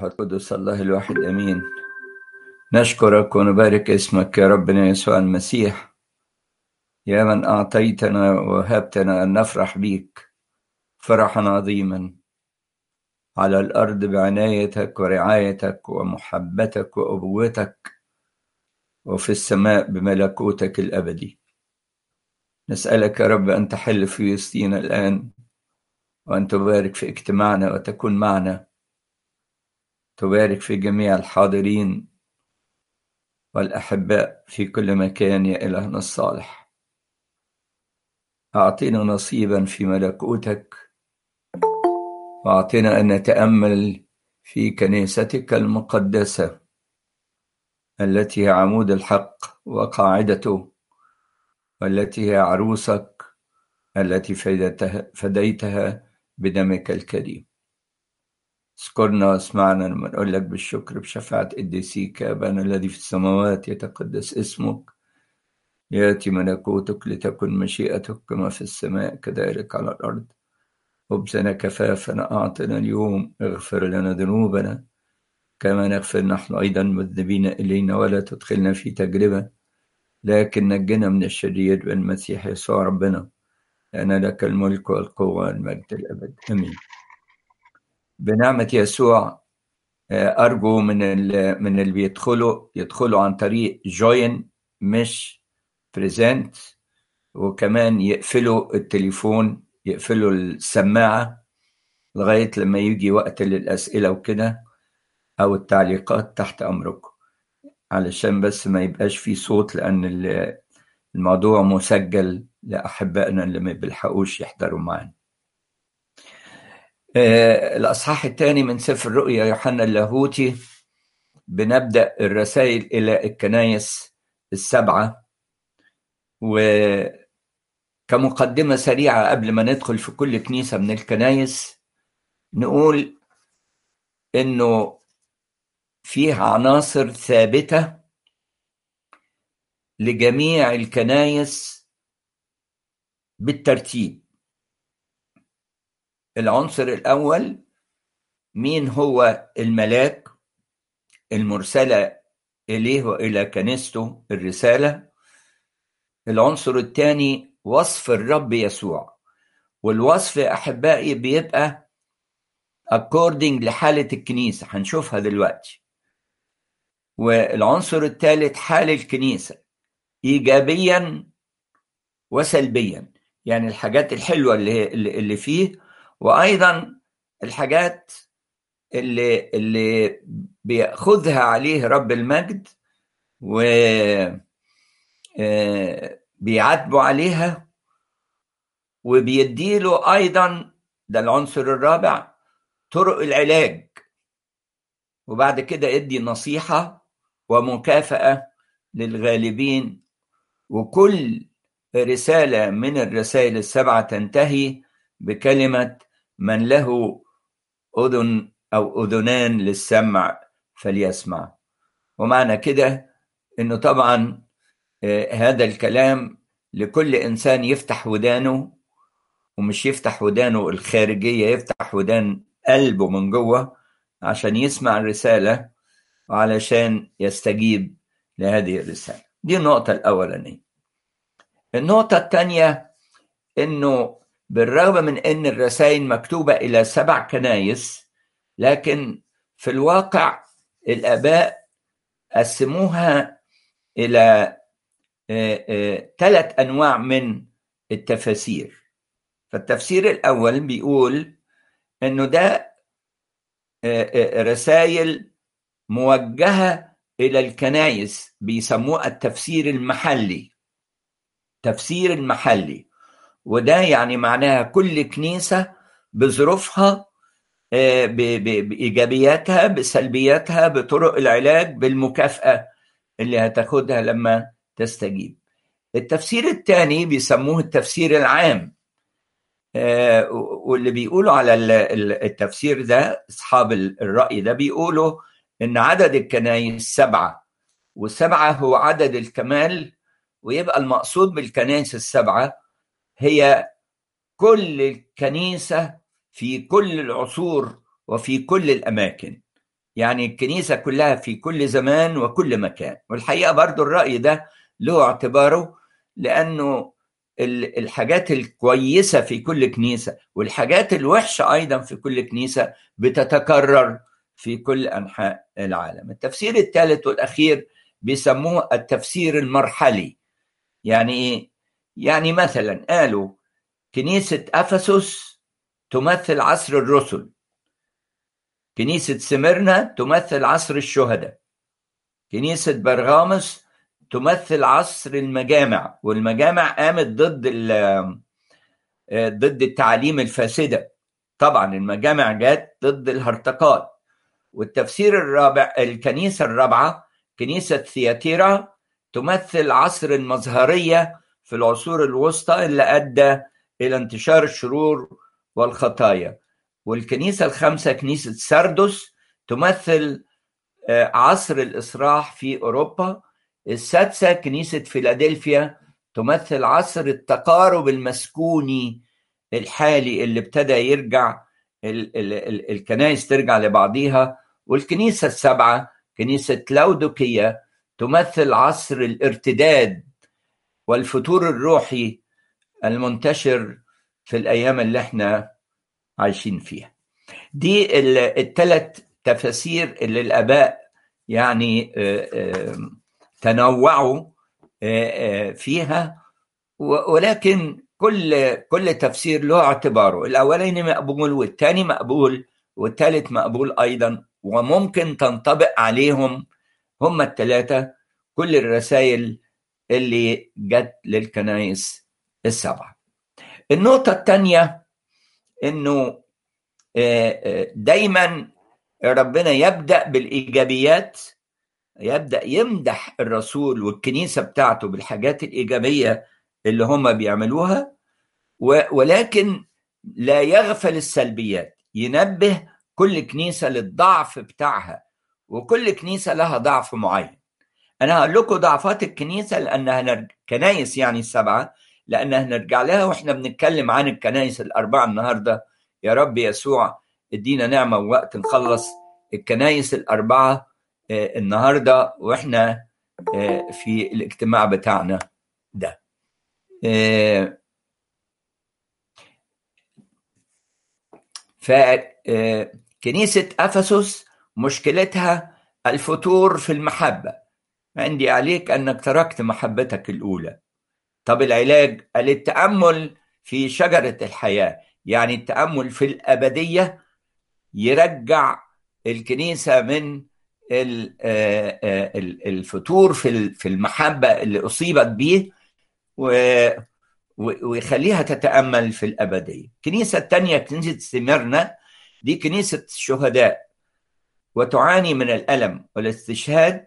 والروح القدس الله الواحد امين نشكرك ونبارك اسمك يا ربنا يسوع المسيح يا من اعطيتنا وهبتنا ان نفرح بيك فرحا عظيما على الارض بعنايتك ورعايتك ومحبتك وابوتك وفي السماء بملكوتك الابدي نسالك يا رب ان تحل في وسطينا الان وان تبارك في اجتماعنا وتكون معنا تبارك في جميع الحاضرين والأحباء في كل مكان يا إلهنا الصالح أعطنا نصيبا في ملكوتك وأعطنا أن نتأمل في كنيستك المقدسة التي هي عمود الحق وقاعدته والتي هي عروسك التي فديتها, فديتها بدمك الكريم اذكرنا واسمعنا لما نقول لك بالشكر بشفاعة قديسيك يا أبانا الذي في السماوات يتقدس اسمك يأتي ملكوتك لتكن مشيئتك كما في السماء كذلك على الأرض خبزنا كفافنا أعطنا اليوم اغفر لنا ذنوبنا كما نغفر نحن أيضا مذنبين إلينا ولا تدخلنا في تجربة لكن نجنا من الشرير بالمسيح يسوع ربنا لأن لك الملك والقوة والمجد الأبد آمين بنعمة يسوع أرجو من من اللي بيدخلوا يدخلوا عن طريق جوين مش بريزنت وكمان يقفلوا التليفون يقفلوا السماعة لغاية لما يجي وقت للأسئلة وكده أو التعليقات تحت أمركم علشان بس ما يبقاش في صوت لأن الموضوع مسجل لأحبائنا اللي ما بيلحقوش يحضروا معانا الأصحاح الثاني من سفر الرؤيا يوحنا اللاهوتي بنبدأ الرسائل إلى الكنايس السبعة وكمقدمة سريعة قبل ما ندخل في كل كنيسة من الكنايس نقول إنه فيها عناصر ثابتة لجميع الكنايس بالترتيب العنصر الأول مين هو الملاك المرسلة إليه وإلى كنيسته الرسالة العنصر الثاني وصف الرب يسوع والوصف أحبائي بيبقى according لحالة الكنيسة هنشوفها دلوقتي والعنصر الثالث حال الكنيسة إيجابيا وسلبيا يعني الحاجات الحلوة اللي, اللي فيه وايضا الحاجات اللي اللي بياخذها عليه رب المجد و بيعاتبه عليها وبيديله ايضا ده العنصر الرابع طرق العلاج وبعد كده ادي نصيحه ومكافاه للغالبين وكل رساله من الرسائل السبعه تنتهي بكلمه من له أذن أو أذنان للسمع فليسمع ومعنى كده إنه طبعا هذا الكلام لكل إنسان يفتح ودانه ومش يفتح ودانه الخارجية يفتح ودان قلبه من جوه عشان يسمع الرسالة وعلشان يستجيب لهذه الرسالة دي النقطة الأولانية النقطة الثانية إنه بالرغم من ان الرسائل مكتوبه الى سبع كنايس لكن في الواقع الاباء قسموها الى ثلاث انواع من التفاسير فالتفسير الاول بيقول انه ده رسائل موجهه الى الكنايس بيسموها التفسير المحلي تفسير المحلي وده يعني معناها كل كنيسة بظروفها بإيجابياتها بسلبياتها بطرق العلاج بالمكافأة اللي هتاخدها لما تستجيب التفسير الثاني بيسموه التفسير العام واللي بيقولوا على التفسير ده أصحاب الرأي ده بيقولوا إن عدد الكنايس سبعة والسبعة هو عدد الكمال ويبقى المقصود بالكنائس السبعه هي كل الكنيسة في كل العصور وفي كل الأماكن يعني الكنيسة كلها في كل زمان وكل مكان والحقيقة برضو الرأي ده له اعتباره لأنه الحاجات الكويسة في كل كنيسة والحاجات الوحشة أيضا في كل كنيسة بتتكرر في كل أنحاء العالم التفسير الثالث والأخير بيسموه التفسير المرحلي يعني إيه؟ يعني مثلا قالوا كنيسة أفسس تمثل عصر الرسل كنيسة سمرنا تمثل عصر الشهداء كنيسة برغامس تمثل عصر المجامع والمجامع قامت ضد ضد التعاليم الفاسدة طبعا المجامع جت ضد الهرطقات والتفسير الرابع الكنيسة الرابعة كنيسة ثياتيرا تمثل عصر المظهرية في العصور الوسطى اللي أدى إلى انتشار الشرور والخطايا والكنيسة الخامسة كنيسة سردس تمثل عصر الإصلاح في أوروبا السادسة كنيسة فيلادلفيا تمثل عصر التقارب المسكوني الحالي اللي ابتدى يرجع ال ال ال الكنائس ترجع لبعضيها والكنيسة السبعة كنيسة لاودوكية تمثل عصر الارتداد والفتور الروحي المنتشر في الأيام اللي احنا عايشين فيها دي الثلاث تفاسير اللي الآباء يعني تنوعوا فيها ولكن كل كل تفسير له اعتباره الاولاني مقبول والثاني مقبول والثالث مقبول ايضا وممكن تنطبق عليهم هم الثلاثه كل الرسائل اللي جت للكنائس السبعه النقطه الثانيه انه دايما ربنا يبدا بالايجابيات يبدا يمدح الرسول والكنيسه بتاعته بالحاجات الايجابيه اللي هم بيعملوها ولكن لا يغفل السلبيات ينبه كل كنيسه للضعف بتاعها وكل كنيسه لها ضعف معين انا هقول لكم ضعفات الكنيسه لانها نرج... كنايس يعني السبعه لانها هنرجع لها واحنا بنتكلم عن الكنايس الاربعه النهارده يا رب يسوع ادينا نعمه ووقت نخلص الكنايس الاربعه النهارده واحنا في الاجتماع بتاعنا ده فكنيسة أفسس مشكلتها الفتور في المحبة عندي عليك أنك تركت محبتك الأولى طب العلاج التأمل في شجرة الحياة يعني التأمل في الأبدية يرجع الكنيسة من الفتور في المحبة اللي أصيبت به ويخليها تتأمل في الأبدية الكنيسة الثانية كنيسة سمرنا دي كنيسة الشهداء وتعاني من الألم والاستشهاد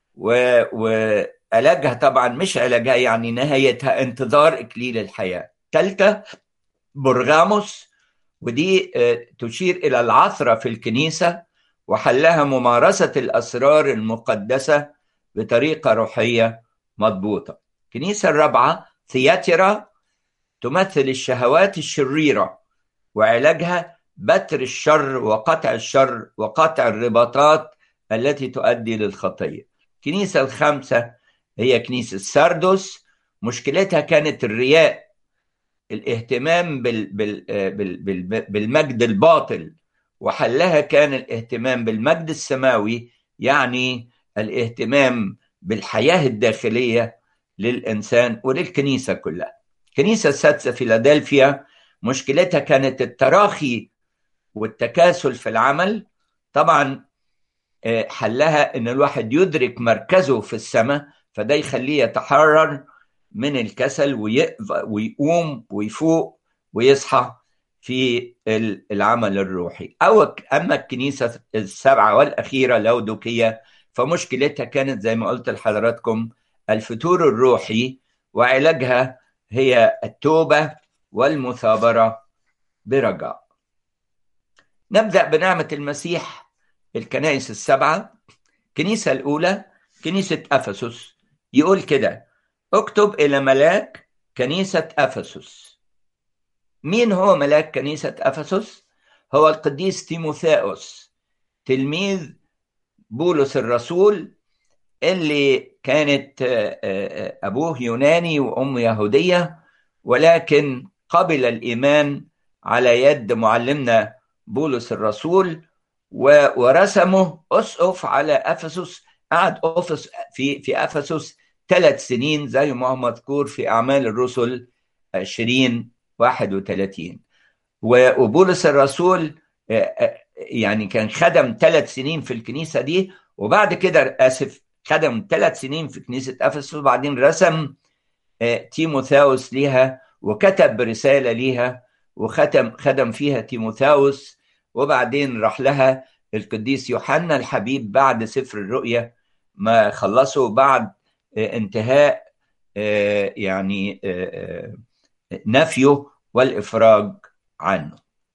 وعلاجها طبعا مش علاجها يعني نهايتها انتظار إكليل الحياة ثالثة برغاموس ودي تشير إلى العثرة في الكنيسة وحلها ممارسة الأسرار المقدسة بطريقة روحية مضبوطة الكنيسة الرابعة ثياترا تمثل الشهوات الشريرة وعلاجها بتر الشر وقطع الشر وقطع الرباطات التي تؤدي للخطية الكنيسة الخامسة هي كنيسة ساردوس مشكلتها كانت الرياء الاهتمام بال بال بال بال بالمجد الباطل وحلها كان الاهتمام بالمجد السماوي يعني الاهتمام بالحياة الداخلية للإنسان وللكنيسة كلها الكنيسة السادسة فيلادلفيا مشكلتها كانت التراخي والتكاسل في العمل طبعا حلها ان الواحد يدرك مركزه في السماء فده يخليه يتحرر من الكسل ويقوم ويفوق ويصحى في العمل الروحي أو أما الكنيسة السبعة والأخيرة لودوكية فمشكلتها كانت زي ما قلت لحضراتكم الفتور الروحي وعلاجها هي التوبة والمثابرة برجاء نبدأ بنعمة المسيح الكنائس السبعة الكنيسة الأولى كنيسة أفسس يقول كده اكتب إلى ملاك كنيسة أفسس مين هو ملاك كنيسة أفسس؟ هو القديس تيموثاوس تلميذ بولس الرسول اللي كانت أبوه يوناني وأمه يهودية ولكن قبل الإيمان على يد معلمنا بولس الرسول ورسمه أسقف على أفسس قعد أفس في في أفسس ثلاث سنين زي ما هو مذكور في أعمال الرسل 20 31 وبولس الرسول يعني كان خدم ثلاث سنين في الكنيسة دي وبعد كده آسف خدم ثلاث سنين في كنيسة أفسس وبعدين رسم تيموثاوس ليها وكتب رسالة ليها وختم خدم فيها تيموثاوس وبعدين راح لها القديس يوحنا الحبيب بعد سفر الرؤيا ما خلصوا بعد انتهاء يعني نفيه والإفراج عنه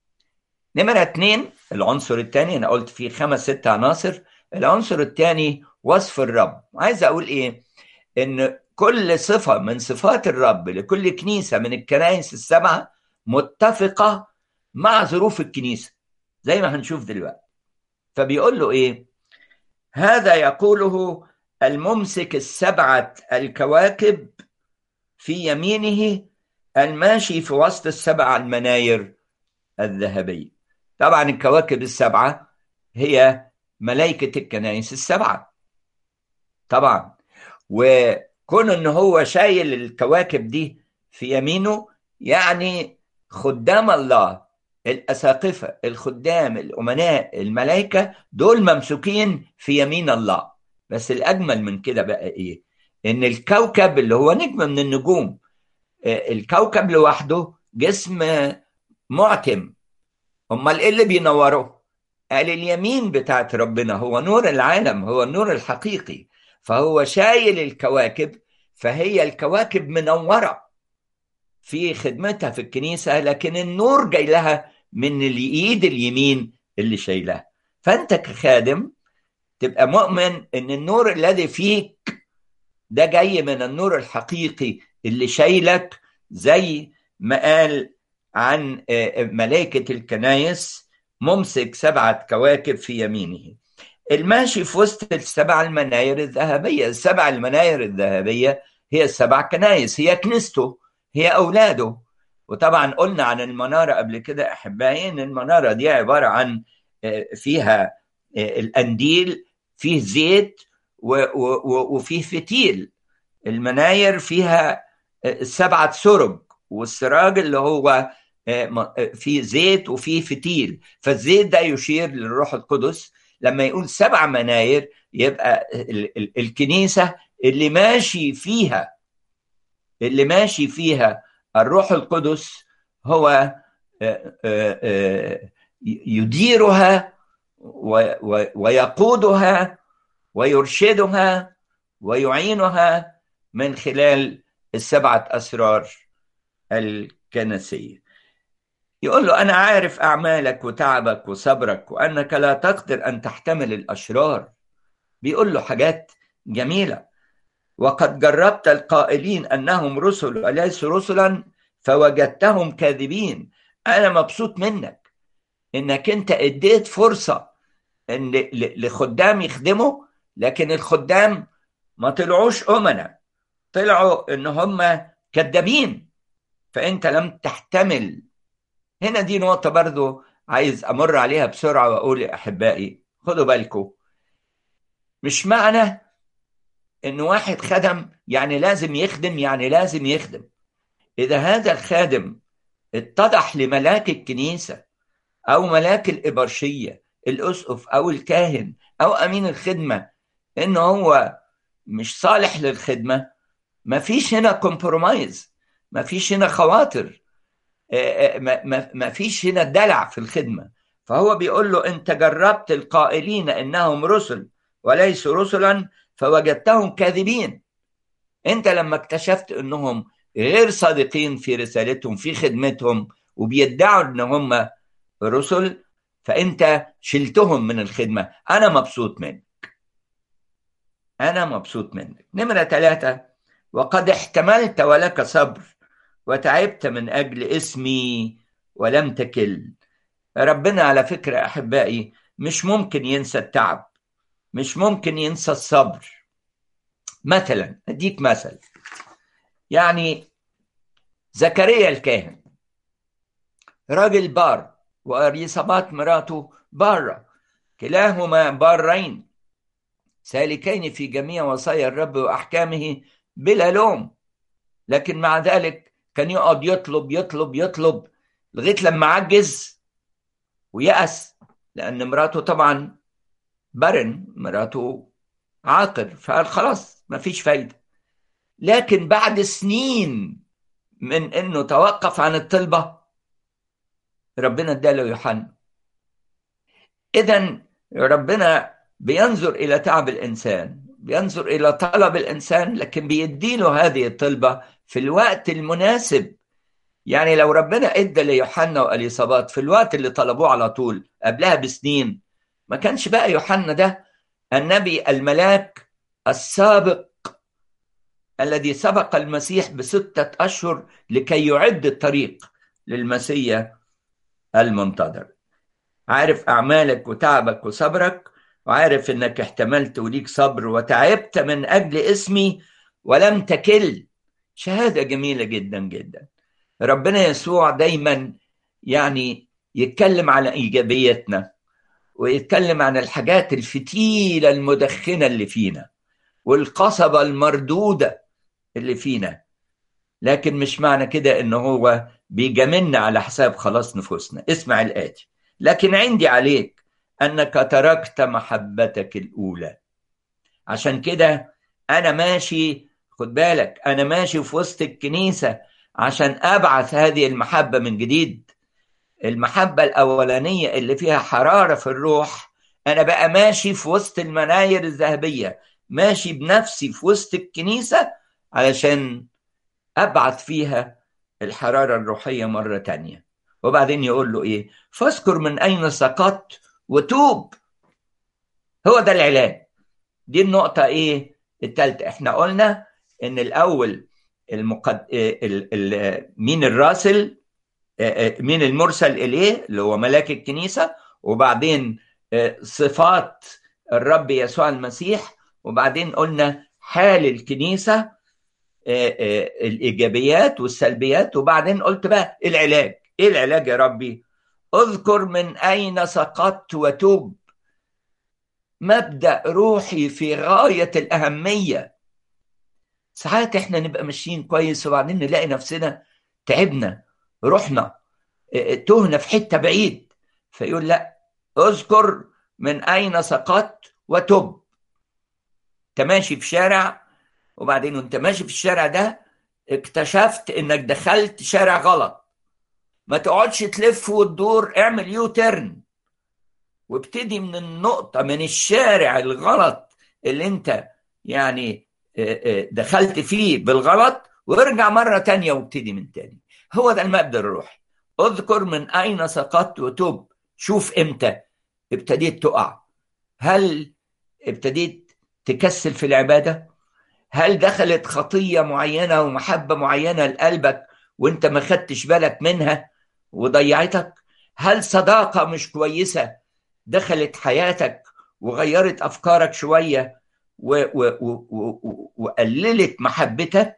نمرة اتنين العنصر الثاني أنا قلت فيه خمس ست عناصر العنصر الثاني وصف الرب عايز أقول إيه إن كل صفة من صفات الرب لكل كنيسة من الكنائس السبعة متفقة مع ظروف الكنيسة زي ما هنشوف دلوقتي فبيقول له إيه هذا يقوله الممسك السبعة الكواكب في يمينه الماشي في وسط السبع المناير الذهبية طبعا الكواكب السبعة هي ملائكة الكنائس السبعة طبعا وكون ان هو شايل الكواكب دي في يمينه يعني خدام الله الأساقفة الخدام الأمناء الملائكة دول ممسوكين في يمين الله بس الأجمل من كده بقى إيه إن الكوكب اللي هو نجم من النجوم الكوكب لوحده جسم معتم امال ايه اللي بينوره قال اليمين بتاعت ربنا هو نور العالم هو النور الحقيقي فهو شايل الكواكب فهي الكواكب منوره في خدمتها في الكنيسه لكن النور جاي لها من الايد اليمين اللي شايلها فانت كخادم تبقى مؤمن ان النور الذي فيك ده جاي من النور الحقيقي اللي شايلك زي ما قال عن ملائكة الكنايس ممسك سبعة كواكب في يمينه الماشي في وسط السبع المناير الذهبية السبع المناير الذهبية هي السبع كنايس هي كنيسته هي أولاده وطبعا قلنا عن المنارة قبل كده أحبائي إن المنارة دي عبارة عن فيها الأنديل فيه زيت وفيه فتيل المناير فيها سبعة سرج والسراج اللي هو فيه زيت وفيه فتيل فالزيت ده يشير للروح القدس لما يقول سبع مناير يبقى الكنيسة اللي ماشي فيها اللي ماشي فيها الروح القدس هو يديرها ويقودها ويرشدها ويعينها من خلال السبعة أسرار الكنسية يقول له أنا عارف أعمالك وتعبك وصبرك وأنك لا تقدر أن تحتمل الأشرار بيقول له حاجات جميلة وقد جربت القائلين أنهم رسل وليسوا رسلا فوجدتهم كاذبين أنا مبسوط منك إنك أنت اديت فرصة إن لخدام يخدموا لكن الخدام ما طلعوش أمنا طلعوا إن هم كذابين فأنت لم تحتمل هنا دي نقطة برضو عايز أمر عليها بسرعة وأقول يا أحبائي خدوا بالكم مش معنى إن واحد خدم يعني لازم يخدم يعني لازم يخدم إذا هذا الخادم اتضح لملاك الكنيسة أو ملاك الإبرشية الأسقف أو الكاهن أو أمين الخدمة إن هو مش صالح للخدمة ما فيش هنا كومبرومايز ما فيش هنا خواطر ما فيش هنا دلع في الخدمة فهو بيقول له أنت جربت القائلين إنهم رسل وليسوا رسلا فوجدتهم كاذبين أنت لما اكتشفت إنهم غير صادقين في رسالتهم في خدمتهم وبيدعوا إن هم رسل فأنت شلتهم من الخدمة أنا مبسوط منك أنا مبسوط منك نمرة ثلاثة وقد احتملت ولك صبر وتعبت من أجل اسمي ولم تكل ربنا على فكرة أحبائي مش ممكن ينسى التعب مش ممكن ينسى الصبر مثلا اديك مثل يعني زكريا الكاهن راجل بار واريصابات مراته بارة كلاهما بارين سالكين في جميع وصايا الرب واحكامه بلا لوم لكن مع ذلك كان يقعد يطلب يطلب يطلب لغايه لما عجز ويأس لأن مراته طبعا برن مراته عاقر فقال خلاص مفيش فايدة لكن بعد سنين من انه توقف عن الطلبة ربنا اداله يوحنا اذا ربنا بينظر الى تعب الانسان بينظر الى طلب الانسان لكن بيديله هذه الطلبة في الوقت المناسب يعني لو ربنا ادى ليوحنا واليصابات في الوقت اللي طلبوه على طول قبلها بسنين ما كانش بقى يوحنا ده النبي الملاك السابق الذي سبق المسيح بستة أشهر لكي يعد الطريق للمسيح المنتظر عارف أعمالك وتعبك وصبرك وعارف أنك احتملت وليك صبر وتعبت من أجل اسمي ولم تكل شهادة جميلة جدا جدا ربنا يسوع دايما يعني يتكلم على إيجابيتنا ويتكلم عن الحاجات الفتيلة المدخنة اللي فينا والقصبة المردودة اللي فينا لكن مش معنى كده ان هو بيجاملنا على حساب خلاص نفوسنا اسمع الآتي لكن عندي عليك أنك تركت محبتك الأولى عشان كده أنا ماشي خد بالك أنا ماشي في وسط الكنيسة عشان أبعث هذه المحبة من جديد المحبة الأولانية اللي فيها حرارة في الروح أنا بقى ماشي في وسط المناير الذهبية ماشي بنفسي في وسط الكنيسة علشان أبعث فيها الحرارة الروحية مرة تانية وبعدين يقول له إيه فاذكر من أين سقطت وتوب هو ده العلاج دي النقطة إيه التالتة إحنا قلنا إن الأول المقد... ال... ال... مين الراسل مين المرسل إليه اللي هو ملاك الكنيسة وبعدين صفات الرب يسوع المسيح وبعدين قلنا حال الكنيسة الإيجابيات والسلبيات وبعدين قلت بقى العلاج إيه العلاج يا ربي اذكر من أين سقطت وتوب مبدأ روحي في غاية الأهمية ساعات احنا نبقى ماشيين كويس وبعدين نلاقي نفسنا تعبنا رحنا تهنا في حتة بعيد فيقول لا اذكر من أين سقطت وتب تماشي في شارع وبعدين وانت ماشي في الشارع ده اكتشفت انك دخلت شارع غلط ما تقعدش تلف وتدور اعمل يو ترن وابتدي من النقطة من الشارع الغلط اللي انت يعني دخلت فيه بالغلط وارجع مرة تانية وابتدي من تاني هو ده المبدأ الروحي اذكر من أين سقطت وتوب شوف امتى ابتديت تقع هل ابتديت تكسل في العبادة هل دخلت خطية معينة ومحبة معينة لقلبك وانت ما خدتش بالك منها وضيعتك هل صداقة مش كويسة دخلت حياتك وغيرت أفكارك شوية و و و وقللت محبتك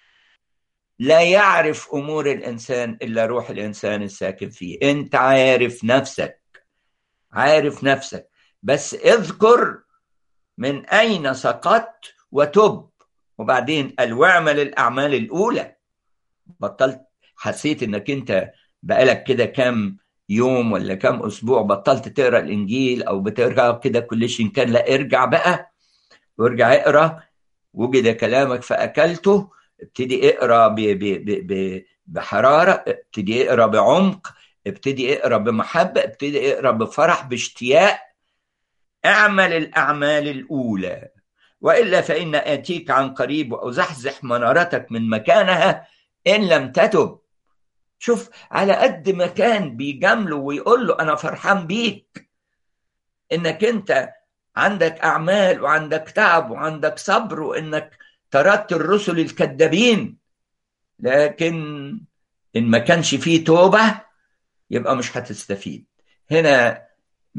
لا يعرف امور الانسان الا روح الانسان الساكن فيه انت عارف نفسك عارف نفسك بس اذكر من اين سقطت وتب وبعدين قال واعمل الاعمال الاولى بطلت حسيت انك انت بقالك كده كام يوم ولا كام اسبوع بطلت تقرا الانجيل او بتقرا كده كل شيء كان لا ارجع بقى وارجع اقرا وجد كلامك فاكلته ابتدي اقرا ب ب ب ب بحراره ابتدي اقرا بعمق ابتدي اقرا بمحبه ابتدي اقرا بفرح باشتياق اعمل الاعمال الاولى والا فان اتيك عن قريب وازحزح منارتك من مكانها ان لم تتب شوف على قد ما كان بيجامله ويقول له انا فرحان بيك انك انت عندك اعمال وعندك تعب وعندك صبر وانك طردت الرسل الكذابين لكن ان ما كانش فيه توبه يبقى مش هتستفيد هنا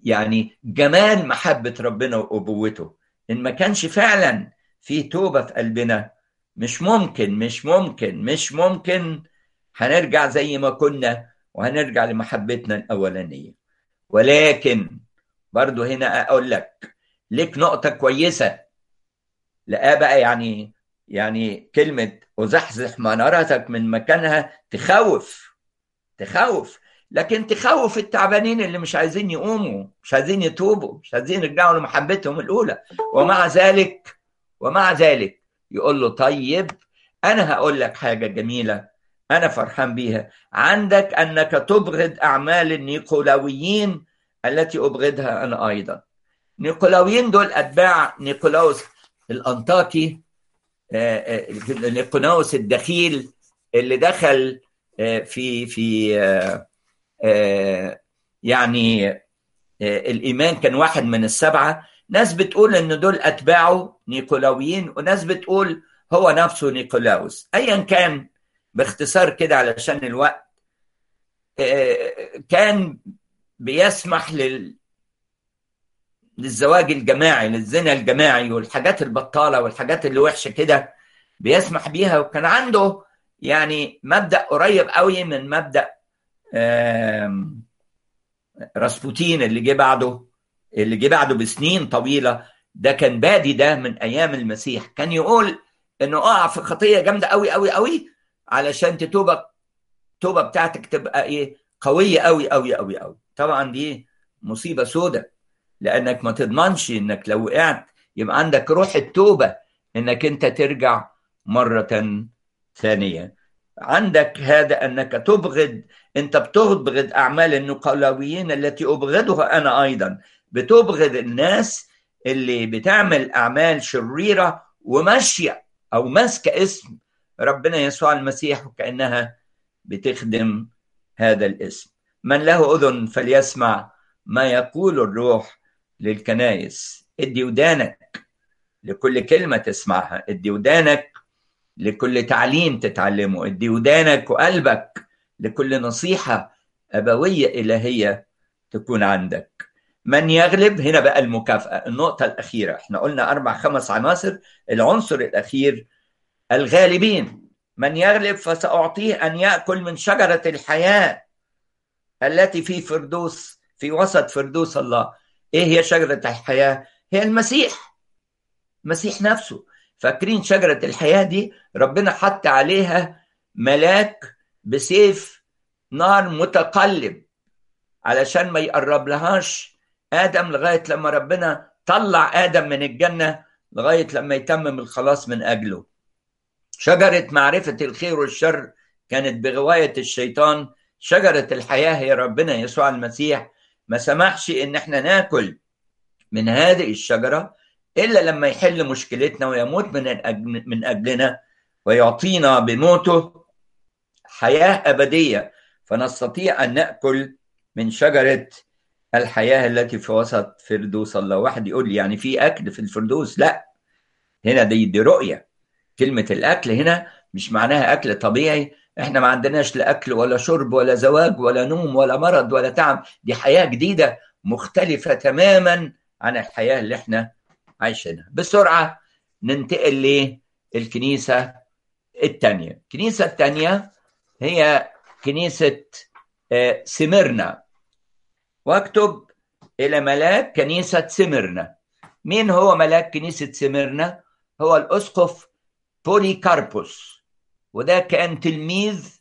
يعني جمال محبة ربنا وأبوته إن ما كانش فعلا في توبة في قلبنا مش ممكن مش ممكن مش ممكن هنرجع زي ما كنا وهنرجع لمحبتنا الأولانية ولكن برضو هنا أقول لك ليك نقطة كويسة لا بقى يعني يعني كلمة أزحزح منارتك من مكانها تخوف تخوف لكن تخوف التعبانين اللي مش عايزين يقوموا مش عايزين يتوبوا مش عايزين يرجعوا لمحبتهم الأولى ومع ذلك ومع ذلك يقول له طيب أنا هقول لك حاجة جميلة أنا فرحان بيها عندك أنك تبغض أعمال النيقولاويين التي أبغضها أنا أيضا نيقولاويين دول أتباع نيقولاوس الأنطاكي نيقولاوس الدخيل اللي دخل في في يعني الإيمان كان واحد من السبعة ناس بتقول إن دول أتباعه نيقولاويين وناس بتقول هو نفسه نيقولاوس أيا كان باختصار كده علشان الوقت كان بيسمح لل للزواج الجماعي للزنا الجماعي والحاجات البطاله والحاجات اللي وحشه كده بيسمح بيها وكان عنده يعني مبدا قريب قوي من مبدا راسبوتين اللي جه بعده اللي جه بعده بسنين طويله ده كان بادي ده من ايام المسيح كان يقول انه اقع في خطيه جامده قوي قوي قوي علشان تتوبه التوبه بتاعتك تبقى ايه قويه قوي قوي قوي قوي طبعا دي مصيبه سودة لانك ما تضمنش انك لو وقعت يبقى عندك روح التوبه انك انت ترجع مره ثانيه عندك هذا انك تبغض انت بتبغض اعمال النقلاويين التي ابغضها انا ايضا بتبغض الناس اللي بتعمل اعمال شريره وماشيه او ماسكه اسم ربنا يسوع المسيح وكانها بتخدم هذا الاسم من له اذن فليسمع ما يقول الروح للكنائس ادي ودانك لكل كلمه تسمعها ادي ودانك لكل تعليم تتعلمه ادي ودانك وقلبك لكل نصيحه ابويه الهيه تكون عندك من يغلب هنا بقى المكافاه النقطه الاخيره احنا قلنا اربع خمس عناصر العنصر الاخير الغالبين من يغلب فساعطيه ان ياكل من شجره الحياه التي في فردوس في وسط فردوس الله ايه هي شجره الحياه هي المسيح المسيح نفسه فاكرين شجره الحياه دي ربنا حط عليها ملاك بسيف نار متقلب علشان ما يقرب لهاش ادم لغايه لما ربنا طلع ادم من الجنه لغايه لما يتمم الخلاص من اجله شجره معرفه الخير والشر كانت بغوايه الشيطان شجره الحياه هي ربنا يسوع المسيح ما سمحش ان احنا ناكل من هذه الشجره الا لما يحل مشكلتنا ويموت من أجل من اجلنا ويعطينا بموته حياه ابديه فنستطيع ان ناكل من شجره الحياه التي في وسط فردوس الله واحد يقول لي يعني في اكل في الفردوس لا هنا دي دي رؤيه كلمه الاكل هنا مش معناها اكل طبيعي احنا ما عندناش لا اكل ولا شرب ولا زواج ولا نوم ولا مرض ولا تعب دي حياه جديده مختلفه تماما عن الحياه اللي احنا عايشينها بسرعه ننتقل للكنيسه الثانيه الكنيسه الثانيه هي كنيسه سمرنا واكتب الى ملاك كنيسه سمرنا مين هو ملاك كنيسه سمرنا هو الاسقف بوليكاربوس وده كان تلميذ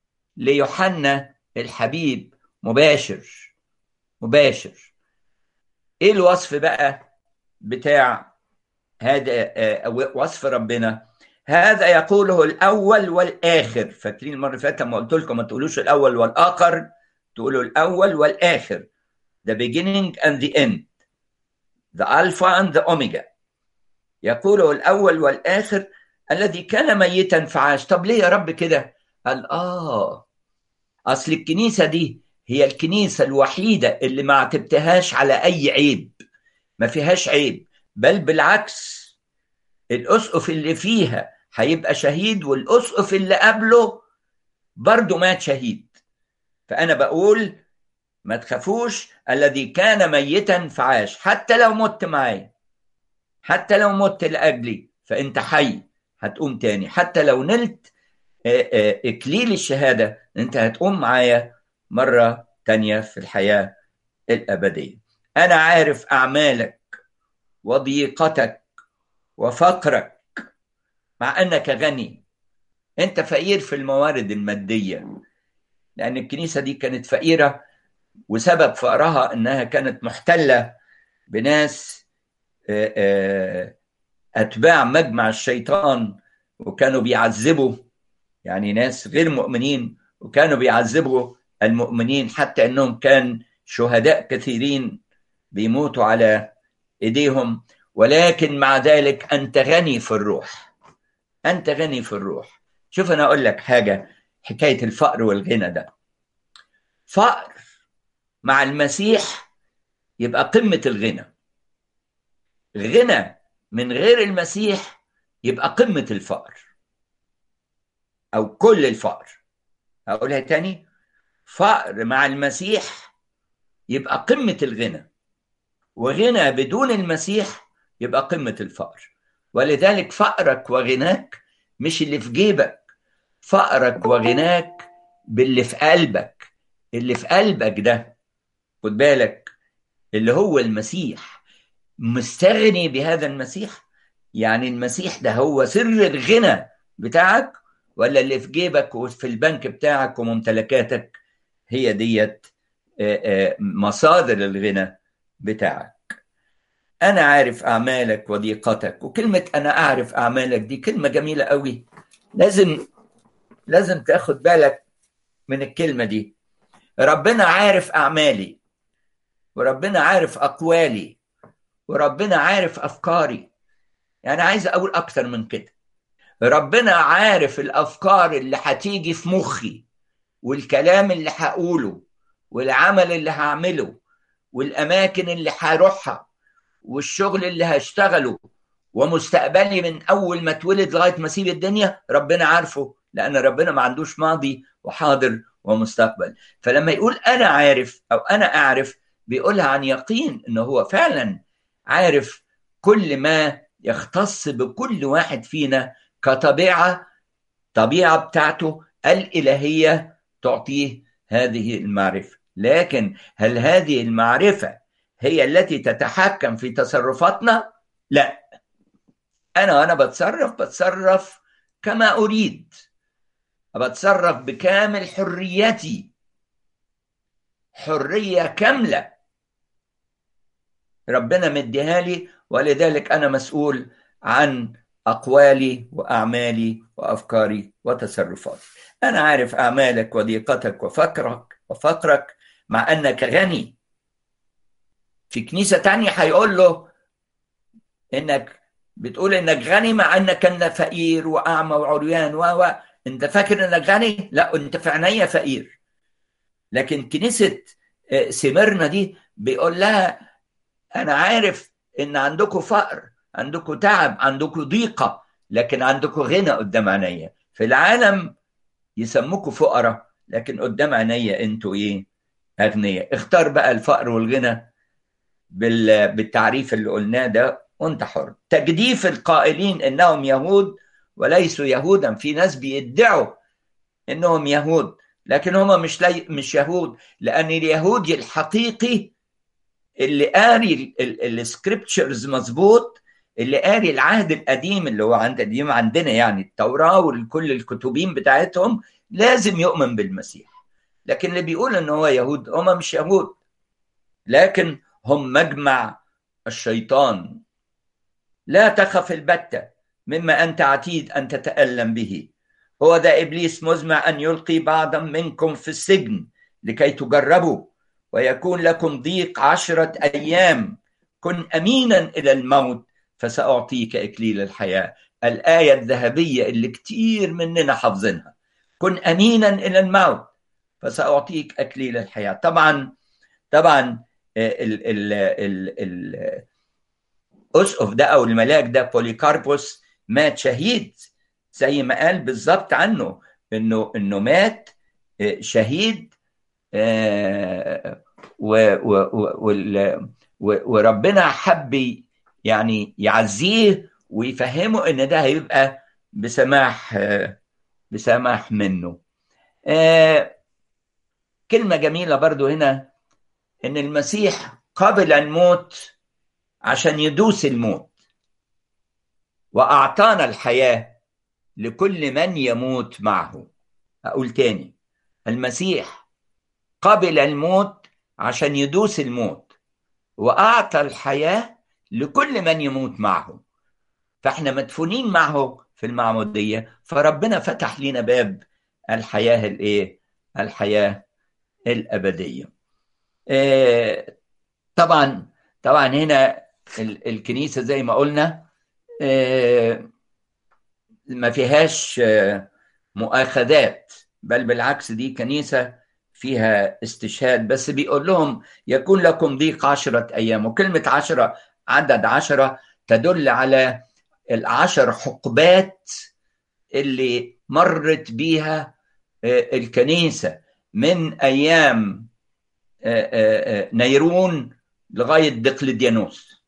ليوحنا الحبيب مباشر مباشر ايه الوصف بقى بتاع هذا وصف ربنا هذا يقوله الاول والاخر فاكرين المره اللي فاتت لما قلت لكم ما تقولوش الاول والاخر تقولوا الاول والاخر the beginning and the end the alpha and the omega يقوله الاول والاخر الذي كان ميتا فعاش طب ليه يا رب كده قال اه اصل الكنيسه دي هي الكنيسه الوحيده اللي ما اعتبتهاش على اي عيب ما فيهاش عيب بل بالعكس الاسقف اللي فيها هيبقى شهيد والاسقف اللي قبله برضه مات شهيد فانا بقول ما تخافوش الذي كان ميتا فعاش حتى لو مت معايا حتى لو مت لاجلي فانت حي هتقوم تاني حتى لو نلت اكليل الشهاده انت هتقوم معايا مره تانيه في الحياه الابديه انا عارف اعمالك وضيقتك وفقرك مع انك غني انت فقير في الموارد الماديه لان الكنيسه دي كانت فقيره وسبب فقرها انها كانت محتله بناس اتباع مجمع الشيطان وكانوا بيعذبوا يعني ناس غير مؤمنين وكانوا بيعذبوا المؤمنين حتى انهم كان شهداء كثيرين بيموتوا على ايديهم ولكن مع ذلك انت غني في الروح انت غني في الروح شوف انا اقول لك حاجه حكايه الفقر والغنى ده فقر مع المسيح يبقى قمه الغنى غنى من غير المسيح يبقى قمه الفقر او كل الفقر اقولها تاني فقر مع المسيح يبقى قمه الغنى وغنى بدون المسيح يبقى قمه الفقر ولذلك فقرك وغناك مش اللي في جيبك فقرك وغناك باللي في قلبك اللي في قلبك ده خد بالك اللي هو المسيح مستغني بهذا المسيح يعني المسيح ده هو سر الغنى بتاعك ولا اللي في جيبك وفي البنك بتاعك وممتلكاتك هي ديت مصادر الغنى بتاعك أنا عارف أعمالك وضيقتك وكلمة أنا أعرف أعمالك دي كلمة جميلة قوي لازم لازم تاخد بالك من الكلمة دي ربنا عارف أعمالي وربنا عارف أقوالي وربنا عارف أفكاري يعني عايز أقول أكتر من كده ربنا عارف الأفكار اللي هتيجي في مخي والكلام اللي هقوله والعمل اللي هعمله والأماكن اللي هروحها والشغل اللي هشتغله ومستقبلي من أول ما اتولد لغاية ما أسيب الدنيا ربنا عارفه لأن ربنا ما عندوش ماضي وحاضر ومستقبل فلما يقول أنا عارف أو أنا أعرف بيقولها عن يقين إنه هو فعلا عارف كل ما يختص بكل واحد فينا كطبيعة طبيعة بتاعته الإلهية تعطيه هذه المعرفة لكن هل هذه المعرفة هي التي تتحكم في تصرفاتنا؟ لا أنا وأنا بتصرف بتصرف كما أريد بتصرف بكامل حريتي حرية كاملة ربنا مديها لي ولذلك أنا مسؤول عن أقوالي وأعمالي وأفكاري وتصرفاتي أنا عارف أعمالك وضيقتك وفقرك وفقرك مع أنك غني في كنيسة تانية هيقول له إنك بتقول إنك غني مع أنك أنت فقير وأعمى وعريان و أنت فاكر إنك غني؟ لا أنت في عينيا فقير لكن كنيسة سمرنا دي بيقول لها أنا عارف إن عندكم فقر عندكم تعب عندكم ضيقة لكن عندكم غنى قدام عينيا في العالم يسموكوا فقراء لكن قدام عينيا انتوا ايه اغنياء اختار بقى الفقر والغنى بالتعريف اللي قلناه ده وانت حر تجديف القائلين انهم يهود وليسوا يهودا في ناس بيدعوا انهم يهود لكن هم مش لي... مش يهود لان اليهودي الحقيقي اللي قاري السكريبتشرز مظبوط اللي قاري العهد القديم اللي هو عند القديم عندنا يعني التوراه وكل الكتبين بتاعتهم لازم يؤمن بالمسيح لكن اللي بيقول ان هو يهود هم مش يهود لكن هم مجمع الشيطان لا تخف البتة مما أنت عتيد أن تتألم به هو ذا إبليس مزمع أن يلقي بعضا منكم في السجن لكي تجربوا ويكون لكم ضيق عشرة أيام كن أمينا إلى الموت فسأعطيك إكليل الحياة الآية الذهبية اللي كتير مننا حافظينها كن أمينا إلى الموت فسأعطيك أكليل الحياة طبعا طبعا ال ال ال الأسقف ده أو الملاك ده بوليكاربوس مات شهيد زي ما قال بالظبط عنه إنه إنه مات شهيد و و و وربنا حب يعني يعزيه ويفهمه ان ده هيبقى بسماح بسماح منه كلمة جميلة برضو هنا ان المسيح قبل الموت عشان يدوس الموت واعطانا الحياه لكل من يموت معه اقول تاني المسيح قبل الموت عشان يدوس الموت واعطى الحياه لكل من يموت معه فاحنا مدفونين معه في المعموديه فربنا فتح لنا باب الحياه الايه الحياه الابديه إيه طبعا طبعا هنا الكنيسه زي ما قلنا ما فيهاش مؤاخذات بل بالعكس دي كنيسه فيها استشهاد بس بيقول لهم يكون لكم ضيق عشرة أيام وكلمة عشرة عدد عشرة تدل على العشر حقبات اللي مرت بيها الكنيسة من أيام نيرون لغاية دقلديانوس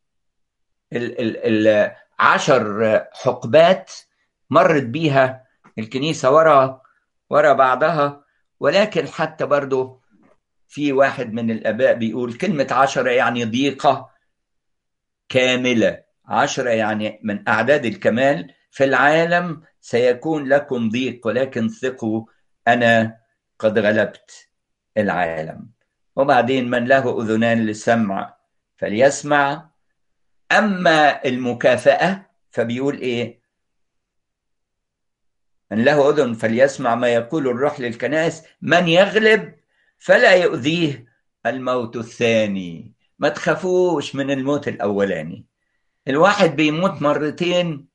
العشر حقبات مرت بيها الكنيسة ورا ورا بعضها ولكن حتى برضو في واحد من الآباء بيقول كلمة عشرة يعني ضيقة كاملة عشرة يعني من أعداد الكمال في العالم سيكون لكم ضيق ولكن ثقوا أنا قد غلبت العالم وبعدين من له أذنان للسمع فليسمع أما المكافأة فبيقول إيه من له أذن فليسمع ما يقول الروح للكنائس من يغلب فلا يؤذيه الموت الثاني ما تخافوش من الموت الأولاني الواحد بيموت مرتين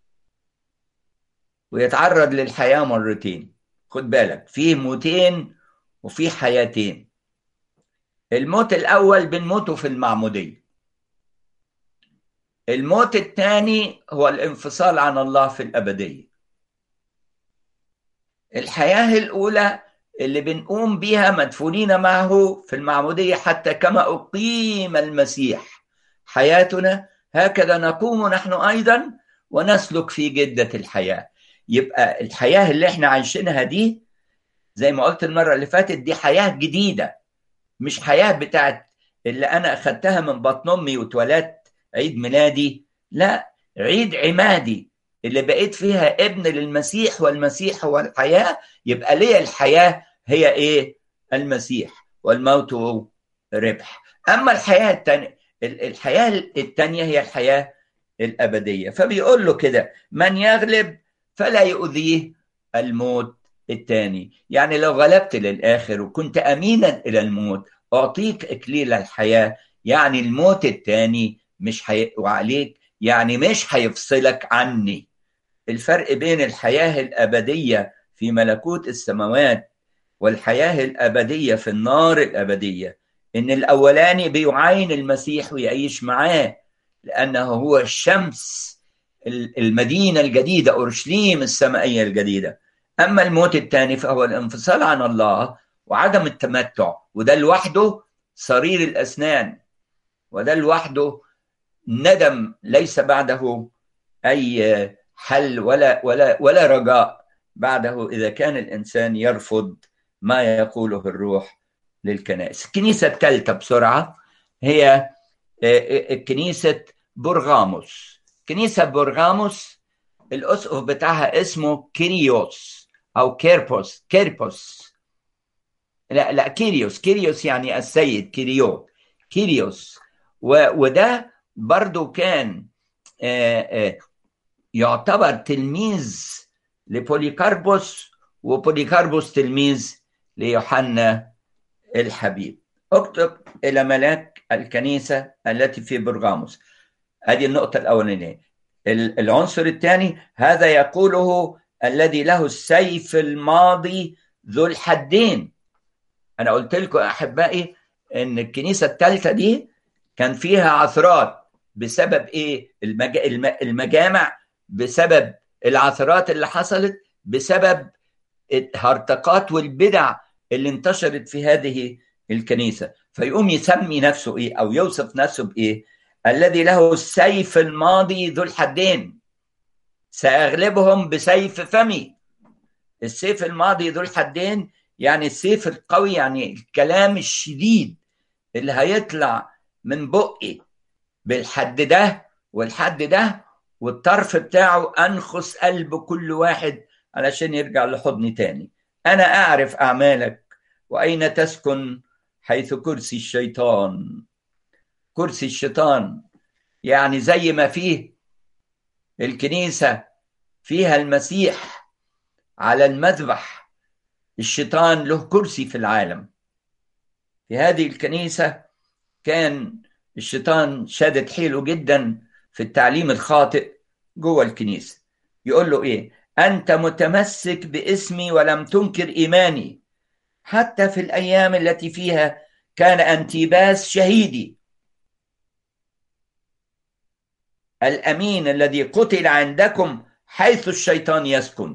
ويتعرض للحياة مرتين خد بالك في موتين وفي حياتين الموت الأول بنموته في المعمودية الموت الثاني هو الانفصال عن الله في الأبدية الحياة الأولى اللي بنقوم بيها مدفونين معه في المعمودية حتى كما أقيم المسيح حياتنا هكذا نقوم نحن أيضا ونسلك في جدة الحياة يبقى الحياة اللي احنا عايشينها دي زي ما قلت المرة اللي فاتت دي حياة جديدة مش حياة بتاعت اللي أنا أخدتها من بطن أمي واتولدت عيد ميلادي لا عيد عمادي اللي بقيت فيها ابن للمسيح والمسيح هو الحياة يبقى ليه الحياة هي إيه المسيح والموت ربح أما الحياة التانية الحياة التانية هي الحياة الأبدية فبيقول له كده من يغلب فلا يؤذيه الموت الثاني يعني لو غلبت للآخر وكنت أمينا إلى الموت أعطيك إكليل الحياة يعني الموت الثاني مش هيقوى عليك يعني مش هيفصلك عني الفرق بين الحياة الأبدية في ملكوت السماوات والحياة الأبدية في النار الأبدية إن الأولاني بيعاين المسيح ويعيش معاه لأنه هو الشمس المدينة الجديدة أورشليم السمائية الجديدة أما الموت الثاني فهو الانفصال عن الله وعدم التمتع وده لوحده صرير الأسنان وده لوحده ندم ليس بعده أي حل ولا ولا ولا رجاء بعده إذا كان الإنسان يرفض ما يقوله الروح للكنائس الكنيسة الثالثة بسرعة هي كنيسة برغاموس كنيسة برغاموس الأسقف بتاعها اسمه كيريوس أو كيربوس كيربوس لا لا كيريوس كيريوس يعني السيد كيريو كيريوس و وده برضو كان آآ آآ يعتبر تلميذ لبوليكاربوس وبوليكاربوس تلميذ ليوحنا الحبيب اكتب إلى ملاك الكنيسة التي في برغاموس هذه النقطة الأولانية العنصر الثاني هذا يقوله الذي له السيف الماضي ذو الحدين أنا قلت لكم أحبائي إن الكنيسة الثالثة دي كان فيها عثرات بسبب إيه المجامع بسبب العثرات اللي حصلت بسبب الهرطقات والبدع اللي انتشرت في هذه الكنيسة فيقوم يسمي نفسه إيه أو يوصف نفسه بإيه الذي له السيف الماضي ذو الحدين سأغلبهم بسيف فمي السيف الماضي ذو الحدين يعني السيف القوي يعني الكلام الشديد اللي هيطلع من بقي بالحد ده والحد ده والطرف بتاعه أنخس قلب كل واحد علشان يرجع لحضني تاني أنا أعرف أعمالك وأين تسكن حيث كرسي الشيطان كرسي الشيطان يعني زي ما فيه الكنيسة فيها المسيح على المذبح الشيطان له كرسي في العالم في هذه الكنيسة كان الشيطان شادد حيله جدا في التعليم الخاطئ جوه الكنيسة يقول له إيه أنت متمسك باسمي ولم تنكر إيماني حتى في الأيام التي فيها كان أنتيباس شهيدي الأمين الذي قتل عندكم حيث الشيطان يسكن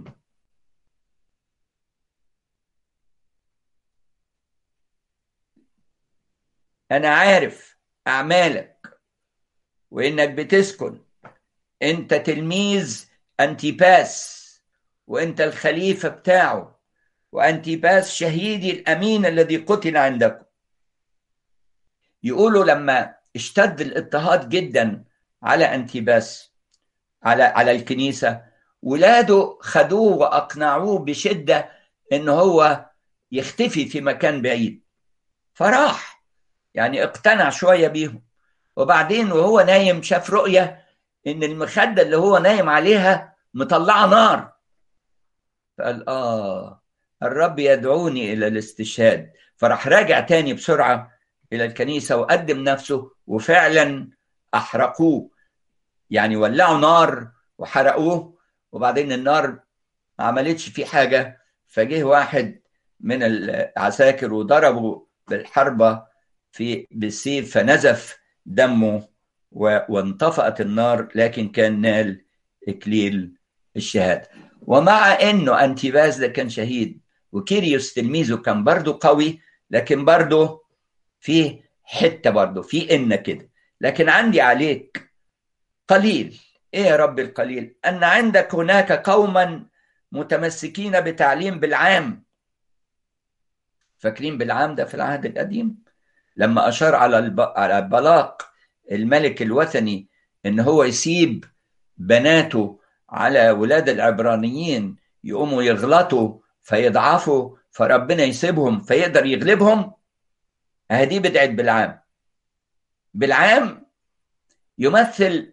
أنا عارف أعمالك وإنك بتسكن أنت تلميذ أنتيباس وأنت الخليفة بتاعه وأنتيباس شهيدي الأمين الذي قتل عندكم يقولوا لما اشتد الاضطهاد جدا على أنتيباس على على الكنيسة ولاده خدوه وأقنعوه بشدة إن هو يختفي في مكان بعيد فراح يعني اقتنع شوية بيهم وبعدين وهو نايم شاف رؤية إن المخدة اللي هو نايم عليها مطلعة نار فقال آه الرب يدعوني إلى الاستشهاد فراح راجع تاني بسرعة إلى الكنيسة وقدم نفسه وفعلا أحرقوه يعني ولعوا نار وحرقوه وبعدين النار ما عملتش فيه حاجة فجه واحد من العساكر وضربه بالحربة في بالسيف فنزف دمه وانطفأت النار لكن كان نال إكليل الشهادة ومع انه انتيباس ده كان شهيد وكيريوس تلميذه كان برضه قوي لكن برضه فيه حته برضه في ان كده لكن عندي عليك قليل ايه يا رب القليل ان عندك هناك قوما متمسكين بتعليم بالعام فاكرين بالعام ده في العهد القديم لما اشار على الب... على بلاق الملك الوثني ان هو يسيب بناته على ولاد العبرانيين يقوموا يغلطوا فيضعفوا فربنا يسيبهم فيقدر يغلبهم هذه بدعة بالعام بالعام يمثل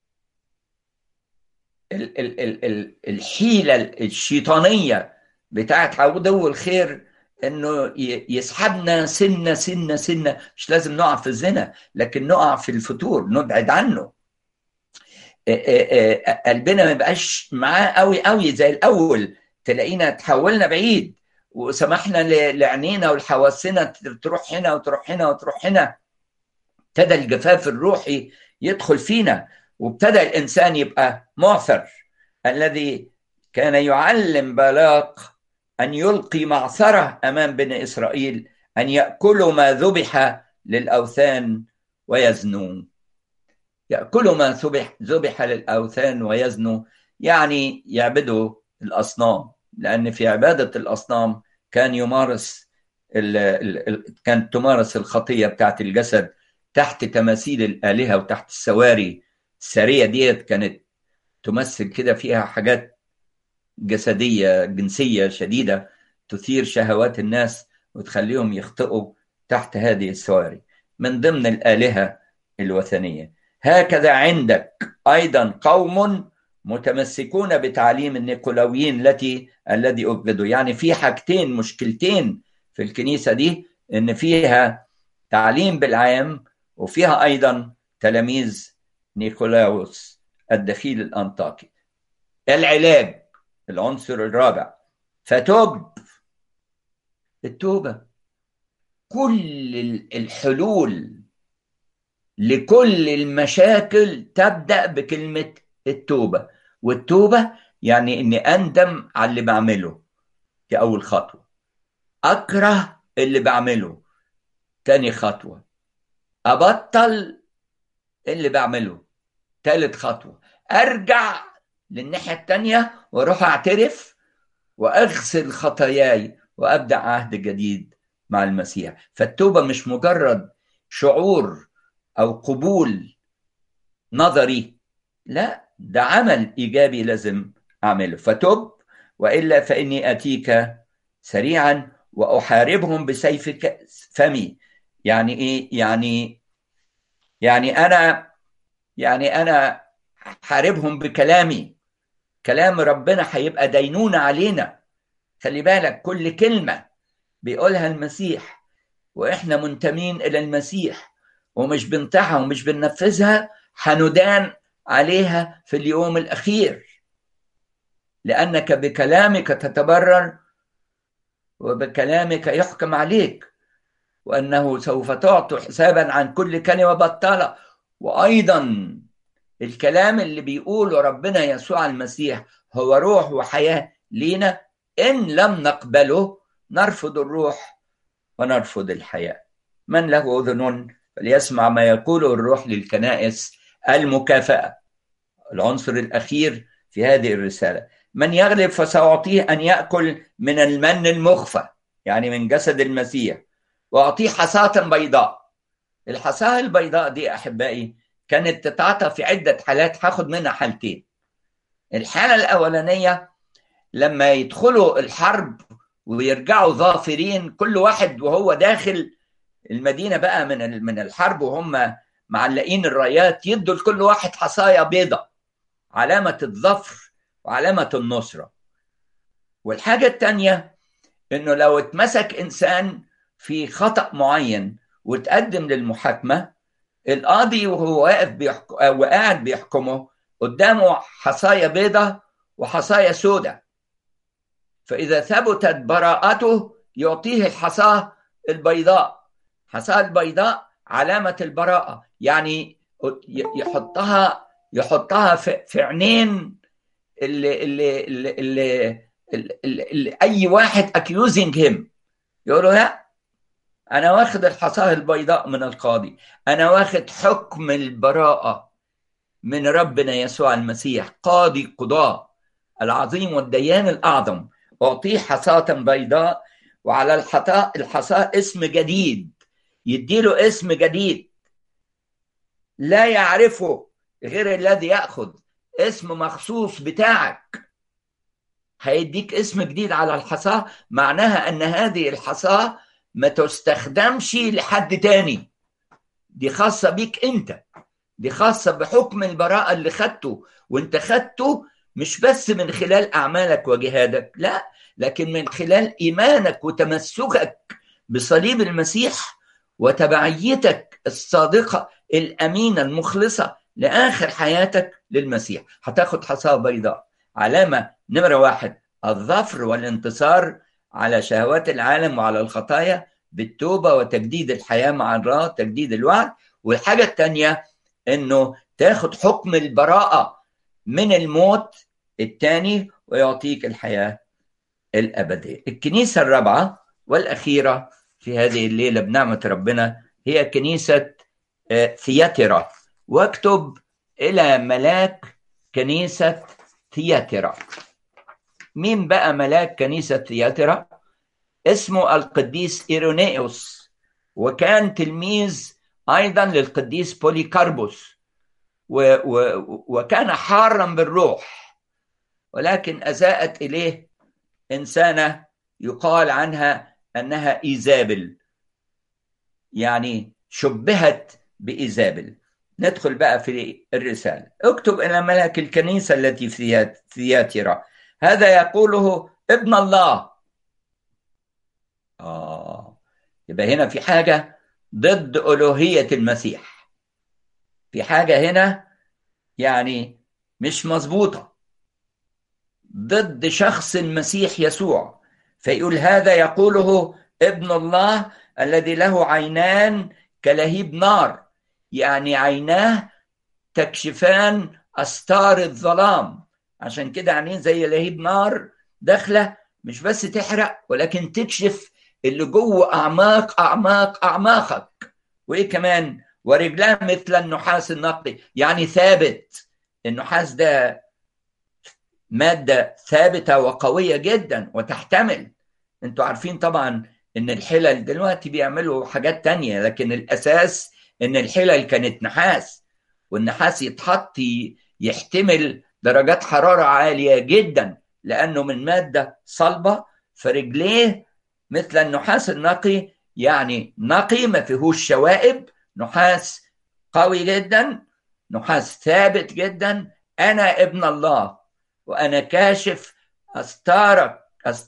ال ال ال ال الحيلة الشيطانية بتاعت عدو الخير انه يسحبنا سنة سنة سنة مش لازم نقع في الزنا لكن نقع في الفتور نبعد عنه قلبنا ما يبقاش معاه قوي قوي زي الاول تلاقينا تحولنا بعيد وسمحنا لعينينا ولحواسنا تروح هنا وتروح هنا وتروح هنا ابتدى الجفاف الروحي يدخل فينا وابتدى الانسان يبقى معثر الذي كان يعلم بالاق ان يلقي معثره امام بني اسرائيل ان ياكلوا ما ذبح للاوثان ويزنون يأكلوا ما ذبح ذبح للأوثان ويزنوا يعني يعبدوا الأصنام لأن في عبادة الأصنام كان يمارس ال ال كانت تمارس الخطية بتاعت الجسد تحت تماثيل الآلهة وتحت السواري السارية ديت كانت تمثل كده فيها حاجات جسدية جنسية شديدة تثير شهوات الناس وتخليهم يخطئوا تحت هذه السواري من ضمن الآلهة الوثنية هكذا عندك ايضا قوم متمسكون بتعليم النيقولاويين التي الذي اجدوا يعني في حاجتين مشكلتين في الكنيسه دي ان فيها تعليم بالعام وفيها ايضا تلاميذ نيكولاوس الدخيل الانطاكي العلاج العنصر الرابع فتوب التوبه كل الحلول لكل المشاكل تبدا بكلمه التوبه والتوبه يعني اني اندم على اللي بعمله دي اول خطوه اكره اللي بعمله تاني خطوة أبطل اللي بعمله تالت خطوة أرجع للناحية التانية وأروح أعترف وأغسل خطاياي وأبدأ عهد جديد مع المسيح فالتوبة مش مجرد شعور أو قبول نظري لا ده عمل إيجابي لازم أعمله فتب وإلا فإني أتيك سريعا وأحاربهم بسيف فمي يعني إيه يعني يعني أنا يعني أنا حاربهم بكلامي كلام ربنا هيبقى دينونة علينا خلي بالك كل كلمة بيقولها المسيح وإحنا منتمين إلى المسيح ومش بنطيعها ومش بننفذها هندان عليها في اليوم الأخير لأنك بكلامك تتبرر وبكلامك يحكم عليك وأنه سوف تعطي حسابا عن كل كلمة بطالة وأيضا الكلام اللي بيقوله ربنا يسوع المسيح هو روح وحياة لينا إن لم نقبله نرفض الروح ونرفض الحياة من له أذن فليسمع ما يقوله الروح للكنائس المكافأة العنصر الأخير في هذه الرسالة من يغلب فسأعطيه أن يأكل من المن المخفى يعني من جسد المسيح وأعطيه حصاة بيضاء الحصاة البيضاء دي أحبائي كانت تتعاطى في عدة حالات هاخد منها حالتين الحالة الأولانية لما يدخلوا الحرب ويرجعوا ظافرين كل واحد وهو داخل المدينة بقى من من الحرب وهم معلقين الرايات يدوا لكل واحد حصايا بيضة علامة الظفر وعلامة النصرة والحاجة الثانية انه لو اتمسك انسان في خطأ معين وتقدم للمحاكمة القاضي وهو واقف بيحكم وقاعد بيحكمه قدامه حصايا بيضة وحصايا سودة فإذا ثبتت براءته يعطيه الحصاة البيضاء حصاة البيضاء علامة البراءة يعني يحطها يحطها في عينين اللي اللي اللي, اللي, اللي, اللي اي واحد اكيوزنج هيم يقول له لا انا واخد الحصاه البيضاء من القاضي انا واخد حكم البراءه من ربنا يسوع المسيح قاضي قضاء العظيم والديان الاعظم اعطيه حصاه بيضاء وعلى الحصاه الحصاه اسم جديد يديله اسم جديد لا يعرفه غير الذي ياخذ اسم مخصوص بتاعك هيديك اسم جديد على الحصاه معناها ان هذه الحصاه ما تستخدمش لحد تاني دي خاصه بيك انت دي خاصه بحكم البراءه اللي خدته وانت خدته مش بس من خلال اعمالك وجهادك لا لكن من خلال ايمانك وتمسكك بصليب المسيح وتبعيتك الصادقه الامينه المخلصه لاخر حياتك للمسيح هتاخد حصاه بيضاء علامه نمره واحد الظفر والانتصار على شهوات العالم وعلى الخطايا بالتوبه وتجديد الحياه مع الله تجديد الوعد والحاجه الثانيه انه تاخد حكم البراءه من الموت الثاني ويعطيك الحياه الابديه الكنيسه الرابعه والاخيره في هذه الليله بنعمه ربنا هي كنيسه ثياترا واكتب الى ملاك كنيسه ثياترا مين بقى ملاك كنيسه ثياترا اسمه القديس ايرونيوس وكان تلميذ ايضا للقديس بوليكاربوس و و وكان حارا بالروح ولكن اساءت اليه انسانه يقال عنها انها ايزابل يعني شبهت بايزابل ندخل بقى في الرسالة اكتب إلى ملك الكنيسة التي في ثياترا هذا يقوله ابن الله آه يبقى هنا في حاجة ضد ألوهية المسيح في حاجة هنا يعني مش مظبوطة ضد شخص المسيح يسوع فيقول هذا يقوله ابن الله الذي له عينان كلهيب نار يعني عيناه تكشفان أستار الظلام عشان كده عينيه زي لهيب نار داخلة مش بس تحرق ولكن تكشف اللي جوه اعماق اعماق اعماقك وايه كمان ورجلاه مثل النحاس النقي يعني ثابت النحاس ده ماده ثابته وقويه جدا وتحتمل انتوا عارفين طبعا ان الحلل دلوقتي بيعملوا حاجات تانية لكن الاساس ان الحلل كانت نحاس والنحاس يتحط يحتمل درجات حراره عاليه جدا لانه من ماده صلبه فرجليه مثل النحاس النقي يعني نقي ما فيهوش شوائب نحاس قوي جدا نحاس ثابت جدا انا ابن الله وانا كاشف استارك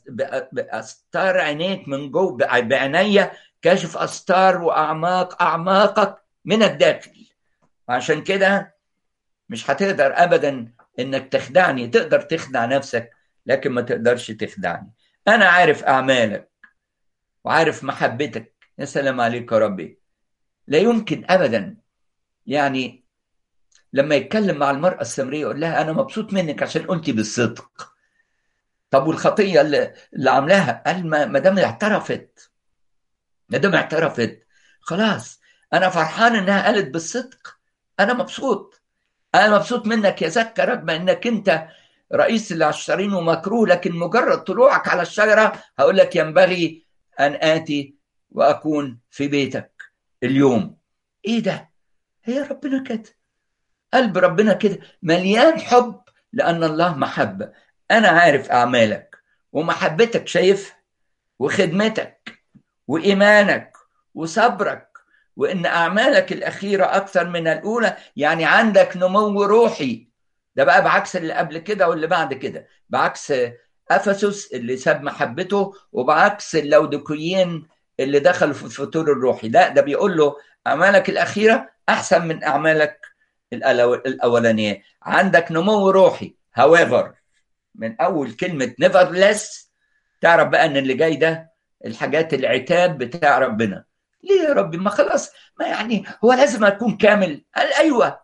استار عينيك من جوه بعينيا كاشف استار واعماق اعماقك من الداخل عشان كده مش هتقدر ابدا انك تخدعني تقدر تخدع نفسك لكن ما تقدرش تخدعني انا عارف اعمالك وعارف محبتك يا سلام عليك يا ربي لا يمكن ابدا يعني لما يتكلم مع المرأة السامرية يقول لها أنا مبسوط منك عشان قلتي بالصدق طب والخطية اللي, اللي عاملاها قال ما دام اعترفت ما دام اعترفت خلاص أنا فرحان إنها قالت بالصدق أنا مبسوط أنا مبسوط منك يا زكا رغم إنك أنت رئيس العشرين ومكروه لكن مجرد طلوعك على الشجرة هقول لك ينبغي أن آتي وأكون في بيتك اليوم إيه ده؟ هي ربنا كده قلب ربنا كده مليان حب لأن الله محبة أنا عارف أعمالك ومحبتك شايفها وخدمتك وإيمانك وصبرك وإن أعمالك الأخيرة أكثر من الأولى يعني عندك نمو روحي ده بقى بعكس اللي قبل كده واللي بعد كده بعكس أفسس اللي ساب محبته وبعكس اللودكيين اللي دخلوا في الفتور الروحي لا ده بيقول له أعمالك الأخيرة أحسن من أعمالك الأولانية عندك نمو روحي however من أول كلمة nevertheless تعرف بقى إن اللي جاي ده الحاجات العتاب بتاع ربنا ليه يا ربي ما خلاص ما يعني هو لازم أكون كامل قال أيوة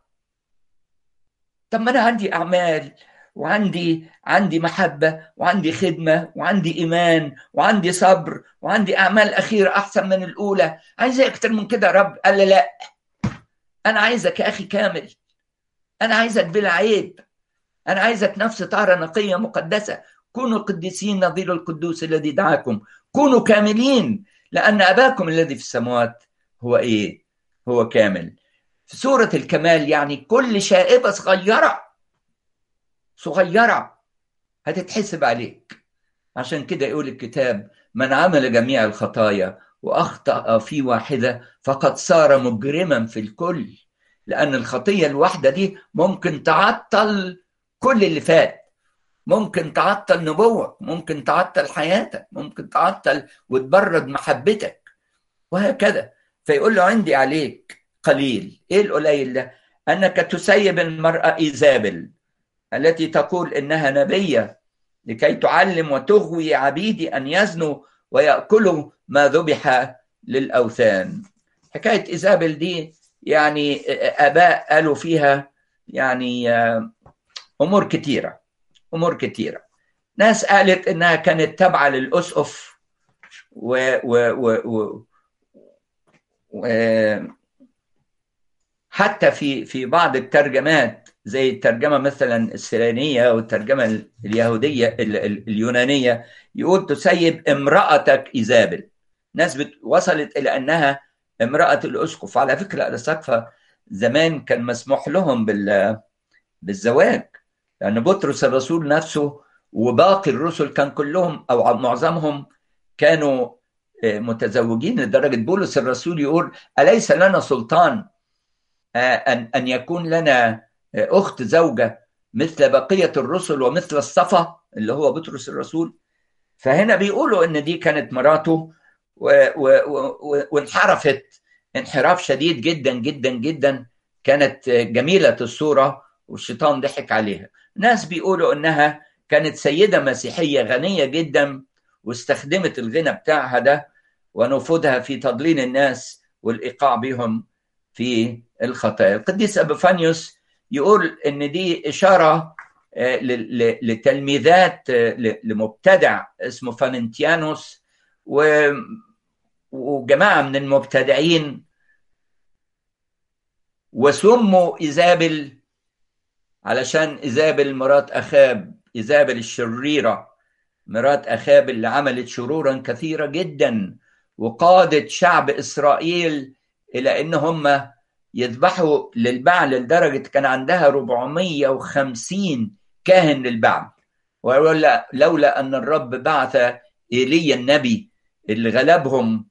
طب ما أنا عندي أعمال وعندي عندي محبة وعندي خدمة وعندي إيمان وعندي صبر وعندي أعمال أخيرة أحسن من الأولى عايز أكتر من كده يا رب قال لي لا أنا عايزك يا أخي كامل أنا عايزك بلا عيب أنا عايزك نفس طهرة نقية مقدسة كونوا قديسين نظير القدوس الذي دعاكم كونوا كاملين لأن أباكم الذي في السماوات هو إيه؟ هو كامل في سورة الكمال يعني كل شائبة صغيرة صغيرة هتتحسب عليك عشان كده يقول الكتاب من عمل جميع الخطايا وأخطأ في واحدة فقد صار مجرما في الكل لأن الخطية الواحدة دي ممكن تعطل كل اللي فات ممكن تعطل نبوك ممكن تعطل حياتك ممكن تعطل وتبرد محبتك وهكذا فيقول له عندي عليك قليل ايه القليل ده انك تسيب المرأة ايزابل التي تقول انها نبية لكي تعلم وتغوي عبيدي ان يزنوا ويأكلوا ما ذبح للأوثان حكاية إيزابل دي يعني آباء قالوا فيها يعني أمور كتيرة أمور كتيرة ناس قالت إنها كانت تابعة للأسقف و, و, و, و, و حتى في في بعض الترجمات زي الترجمه مثلا السيرانيه والترجمه اليهوديه اليونانيه يقول تسيب امراتك ايزابل ناس وصلت الى انها امراه الاسقف على فكره الاساقفه زمان كان مسموح لهم بال بالزواج لان بطرس الرسول نفسه وباقي الرسل كان كلهم او معظمهم كانوا متزوجين لدرجه بولس الرسول يقول اليس لنا سلطان ان ان يكون لنا اخت زوجه مثل بقيه الرسل ومثل الصفا اللي هو بطرس الرسول فهنا بيقولوا ان دي كانت مراته وانحرفت انحراف شديد جدا جدا جدا كانت جميله الصوره والشيطان ضحك عليها ناس بيقولوا انها كانت سيده مسيحيه غنيه جدا واستخدمت الغنى بتاعها ده ونفوذها في تضليل الناس والايقاع بهم في الخطايا القديس ابيفانيوس يقول ان دي اشاره لتلميذات لمبتدع اسمه فاننتيانوس و... وجماعة من المبتدعين وسموا إيزابل علشان إيزابل مرات أخاب إيزابل الشريرة مرات أخاب اللي عملت شرورا كثيرة جدا وقادت شعب إسرائيل إلى إن هم يذبحوا للبعل لدرجة كان عندها 450 كاهن للبعل ولولا لولا أن الرب بعث إيليا النبي اللي غلبهم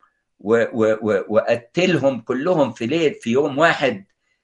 وقتلهم كلهم في ليل في يوم واحد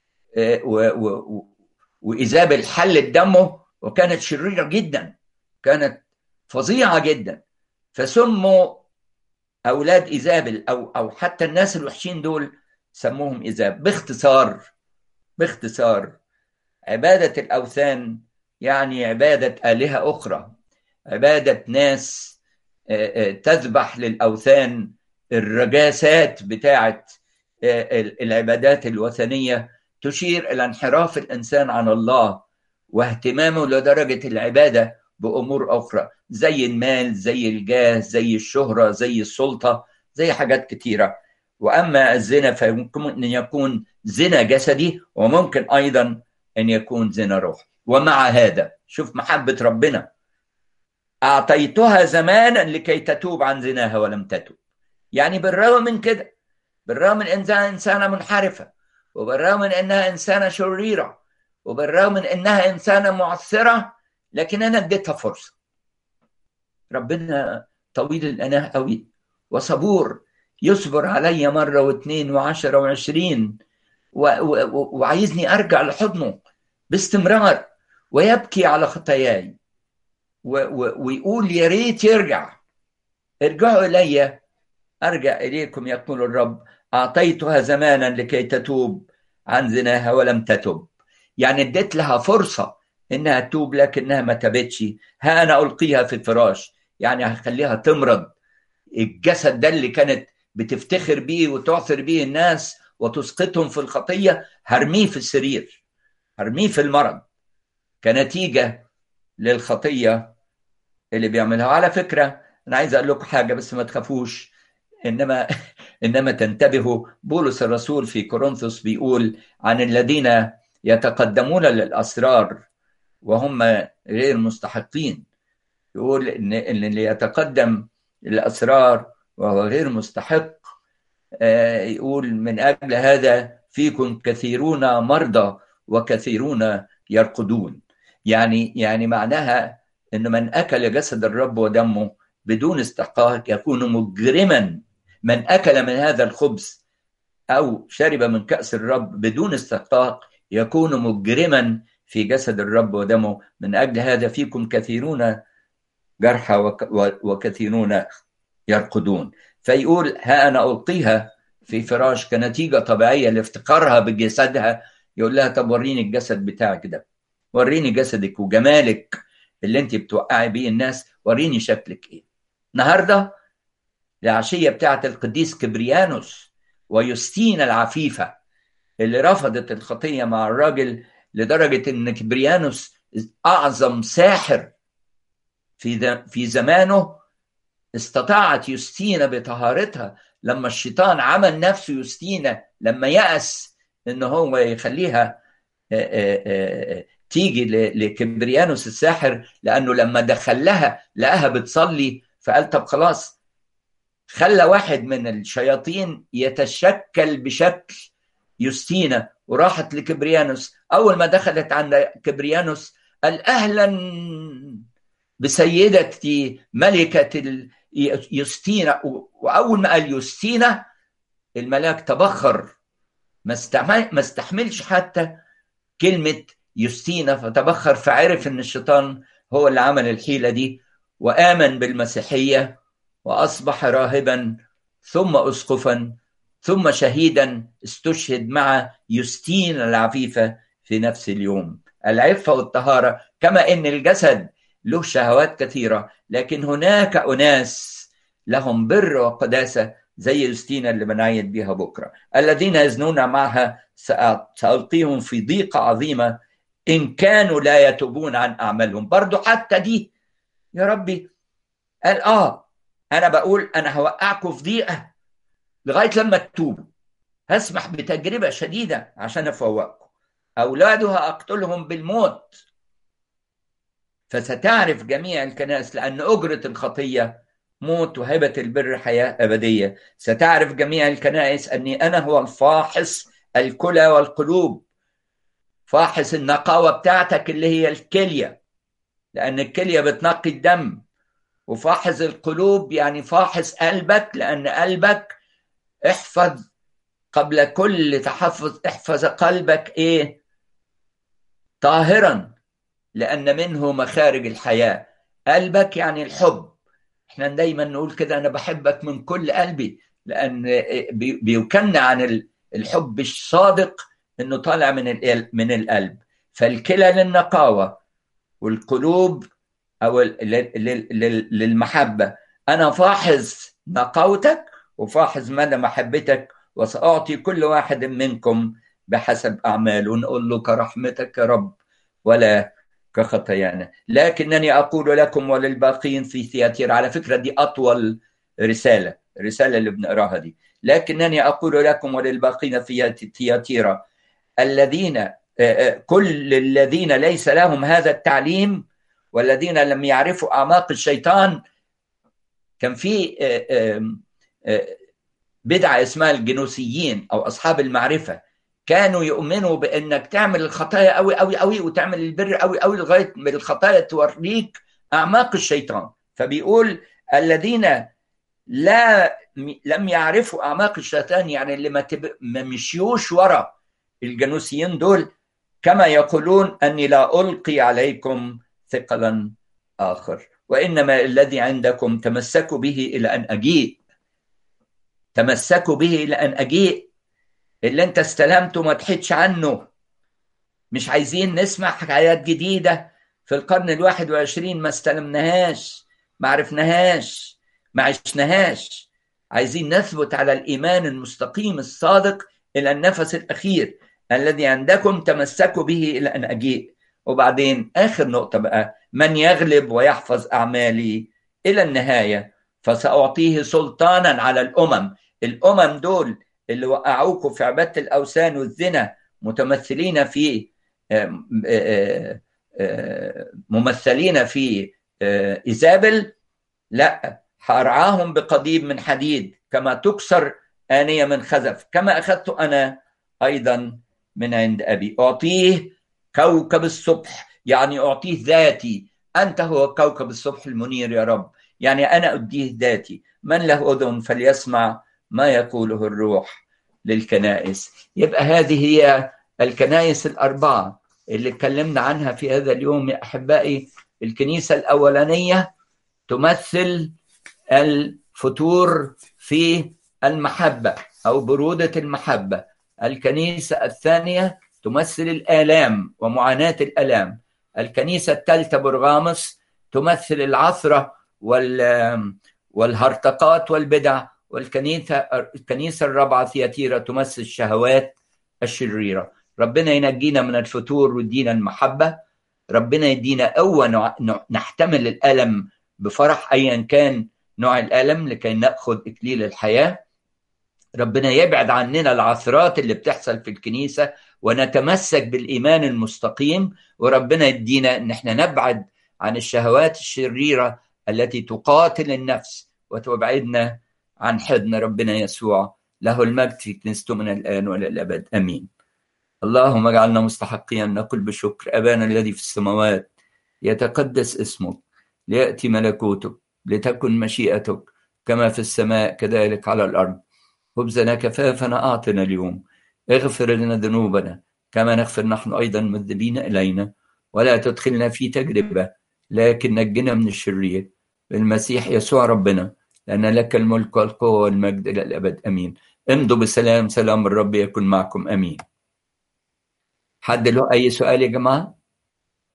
وإيزابل حلت دمه وكانت شريرة جدا كانت فظيعة جدا فسموا أولاد إيزابل أو أو حتى الناس الوحشين دول سموهم إيزابل باختصار باختصار عبادة الأوثان يعني عبادة آلهة أخرى عبادة ناس تذبح للأوثان الرجاسات بتاعت العبادات الوثنية تشير إلى انحراف الإنسان عن الله واهتمامه لدرجة العبادة بأمور أخرى زي المال زي الجاه زي الشهرة زي السلطة زي حاجات كتيرة وأما الزنا فيمكن أن يكون زنا جسدي وممكن أيضا أن يكون زنا روح ومع هذا شوف محبة ربنا أعطيتها زمانا لكي تتوب عن زناها ولم تتوب يعني بالرغم من كده بالرغم من انها انسانه منحرفه وبالرغم من انها انسانه شريره وبالرغم من انها انسانه معثره لكن انا اديتها فرصه ربنا طويل الاناه قوي وصبور يصبر علي مره واثنين وعشرة وعشرين و... و... وعايزني ارجع لحضنه باستمرار ويبكي على خطاياي و... و... ويقول يا ريت يرجع ارجعوا الي ارجع اليكم يقول الرب اعطيتها زمانا لكي تتوب عن زناها ولم تتب يعني اديت لها فرصه انها تتوب لكنها ما تبتش ها انا القيها في الفراش يعني هخليها تمرض الجسد ده اللي كانت بتفتخر بيه وتعثر بيه الناس وتسقطهم في الخطيه هرميه في السرير هرميه في المرض كنتيجه للخطيه اللي بيعملها على فكره انا عايز اقول لكم حاجه بس ما تخافوش انما انما تنتبهوا بولس الرسول في كورنثوس بيقول عن الذين يتقدمون للاسرار وهم غير مستحقين يقول ان اللي يتقدم للاسرار وهو غير مستحق يقول من اجل هذا فيكم كثيرون مرضى وكثيرون يرقدون يعني يعني معناها ان من اكل جسد الرب ودمه بدون استحقاق يكون مجرما من اكل من هذا الخبز او شرب من كاس الرب بدون استحقاق يكون مجرما في جسد الرب ودمه من اجل هذا فيكم كثيرون جرحى وكثيرون يرقدون فيقول ها انا القيها في فراش كنتيجه طبيعيه لافتقارها بجسدها يقول لها طب وريني الجسد بتاعك ده وريني جسدك وجمالك اللي انت بتوقعي بيه الناس وريني شكلك ايه النهارده العشيه بتاعت القديس كبريانوس ويوستينا العفيفه اللي رفضت الخطيه مع الراجل لدرجه ان كبريانوس اعظم ساحر في في زمانه استطاعت يوستينا بطهارتها لما الشيطان عمل نفسه يوستينا لما يأس ان هو يخليها تيجي لكبريانوس الساحر لانه لما دخل لها لقاها بتصلي فقال طب خلاص خلى واحد من الشياطين يتشكل بشكل يوستينا وراحت لكبريانوس اول ما دخلت عند كبريانوس قال اهلا بسيدتي ملكه يوستينا واول ما قال يوستينا الملاك تبخر ما ما استحملش حتى كلمه يوستينا فتبخر فعرف ان الشيطان هو اللي عمل الحيله دي وامن بالمسيحيه واصبح راهبا ثم اسقفا ثم شهيدا استشهد مع يوستينا العفيفه في نفس اليوم العفه والطهاره كما ان الجسد له شهوات كثيره لكن هناك اناس لهم بر وقداسه زي يوستينا اللي بنعيد بيها بكره الذين يزنون معها سألقيهم في ضيقة عظيمة إن كانوا لا يتوبون عن أعمالهم برضو حتى دي يا ربي قال آه انا بقول انا هوقعكم في ضيقه لغايه لما تتوبوا هسمح بتجربه شديده عشان افوقكم اولادها اقتلهم بالموت فستعرف جميع الكنائس لان اجره الخطيه موت وهبه البر حياه ابديه ستعرف جميع الكنائس اني انا هو الفاحص الكلى والقلوب فاحص النقاوه بتاعتك اللي هي الكليه لان الكليه بتنقي الدم وفاحص القلوب يعني فاحص قلبك لان قلبك احفظ قبل كل تحفظ احفظ قلبك ايه طاهرا لان منه مخارج الحياه قلبك يعني الحب احنا دايما نقول كده انا بحبك من كل قلبي لان بيكن عن الحب الصادق انه طالع من من القلب فالكلى للنقاوه والقلوب او للمحبه انا فاحظ نقاوتك وفاحظ مدى محبتك وساعطي كل واحد منكم بحسب اعماله نقول له كرحمتك يا رب ولا كخطايانا لكنني اقول لكم وللباقين في ثياتير على فكره دي اطول رساله الرساله اللي بنقراها دي لكنني اقول لكم وللباقين في ثياتيرا الذين كل الذين ليس لهم هذا التعليم والذين لم يعرفوا اعماق الشيطان كان في بدعه اسمها الجنوسيين او اصحاب المعرفه كانوا يؤمنوا بانك تعمل الخطايا قوي قوي قوي وتعمل البر قوي قوي لغايه من الخطايا توريك اعماق الشيطان فبيقول الذين لا لم يعرفوا اعماق الشيطان يعني اللي ما, تب... ما مشيوش ورا الجنوسيين دول كما يقولون اني لا القي عليكم ثقلا اخر وانما الذي عندكم تمسكوا به الى ان اجيء تمسكوا به الى ان اجيء اللي انت استلمته ما تحيدش عنه مش عايزين نسمع حكايات جديده في القرن الواحد وعشرين ما استلمناهاش ما عرفناهاش ما عشناهاش عايزين نثبت على الايمان المستقيم الصادق الى النفس الاخير الذي عندكم تمسكوا به الى ان اجيء وبعدين اخر نقطه بقى من يغلب ويحفظ اعمالي الى النهايه فساعطيه سلطانا على الامم الامم دول اللي وقعوكم في عباده الاوثان والزنا متمثلين في ممثلين في ايزابل لا هارعاهم بقضيب من حديد كما تكسر آنية من خزف كما أخذت أنا أيضا من عند أبي أعطيه كوكب الصبح يعني أعطيه ذاتي أنت هو كوكب الصبح المنير يا رب يعني أنا أديه ذاتي من له أذن فليسمع ما يقوله الروح للكنائس يبقى هذه هي الكنائس الأربعة اللي اتكلمنا عنها في هذا اليوم يا أحبائي الكنيسة الأولانية تمثل الفتور في المحبة أو برودة المحبة الكنيسة الثانية تمثل الآلام ومعاناة الآلام الكنيسة الثالثة برغامس تمثل العثرة وال والهرطقات والبدع والكنيسة الكنيسة الرابعة ثياتيرا تمثل الشهوات الشريرة ربنا ينجينا من الفتور ويدينا المحبة ربنا يدينا قوة نحتمل الألم بفرح أيا كان نوع الألم لكي نأخذ إكليل الحياة ربنا يبعد عننا العثرات اللي بتحصل في الكنيسة ونتمسك بالإيمان المستقيم وربنا يدينا إن احنا نبعد عن الشهوات الشريرة التي تقاتل النفس وتبعدنا عن حضن ربنا يسوع له المجد في كنيسته من الآن وإلى الأبد أمين اللهم اجعلنا مستحقين نقول بشكر أبانا الذي في السماوات يتقدس اسمك ليأتي ملكوتك لتكن مشيئتك كما في السماء كذلك على الأرض خبزنا كفافنا أعطنا اليوم اغفر لنا ذنوبنا كما نغفر نحن أيضا مذنبين إلينا ولا تدخلنا في تجربة لكن نجنا من الشرير بالمسيح يسوع ربنا لأن لك الملك والقوة والمجد إلى الأبد أمين امضوا بسلام سلام الرب يكن معكم أمين حد له أي سؤال يا جماعة؟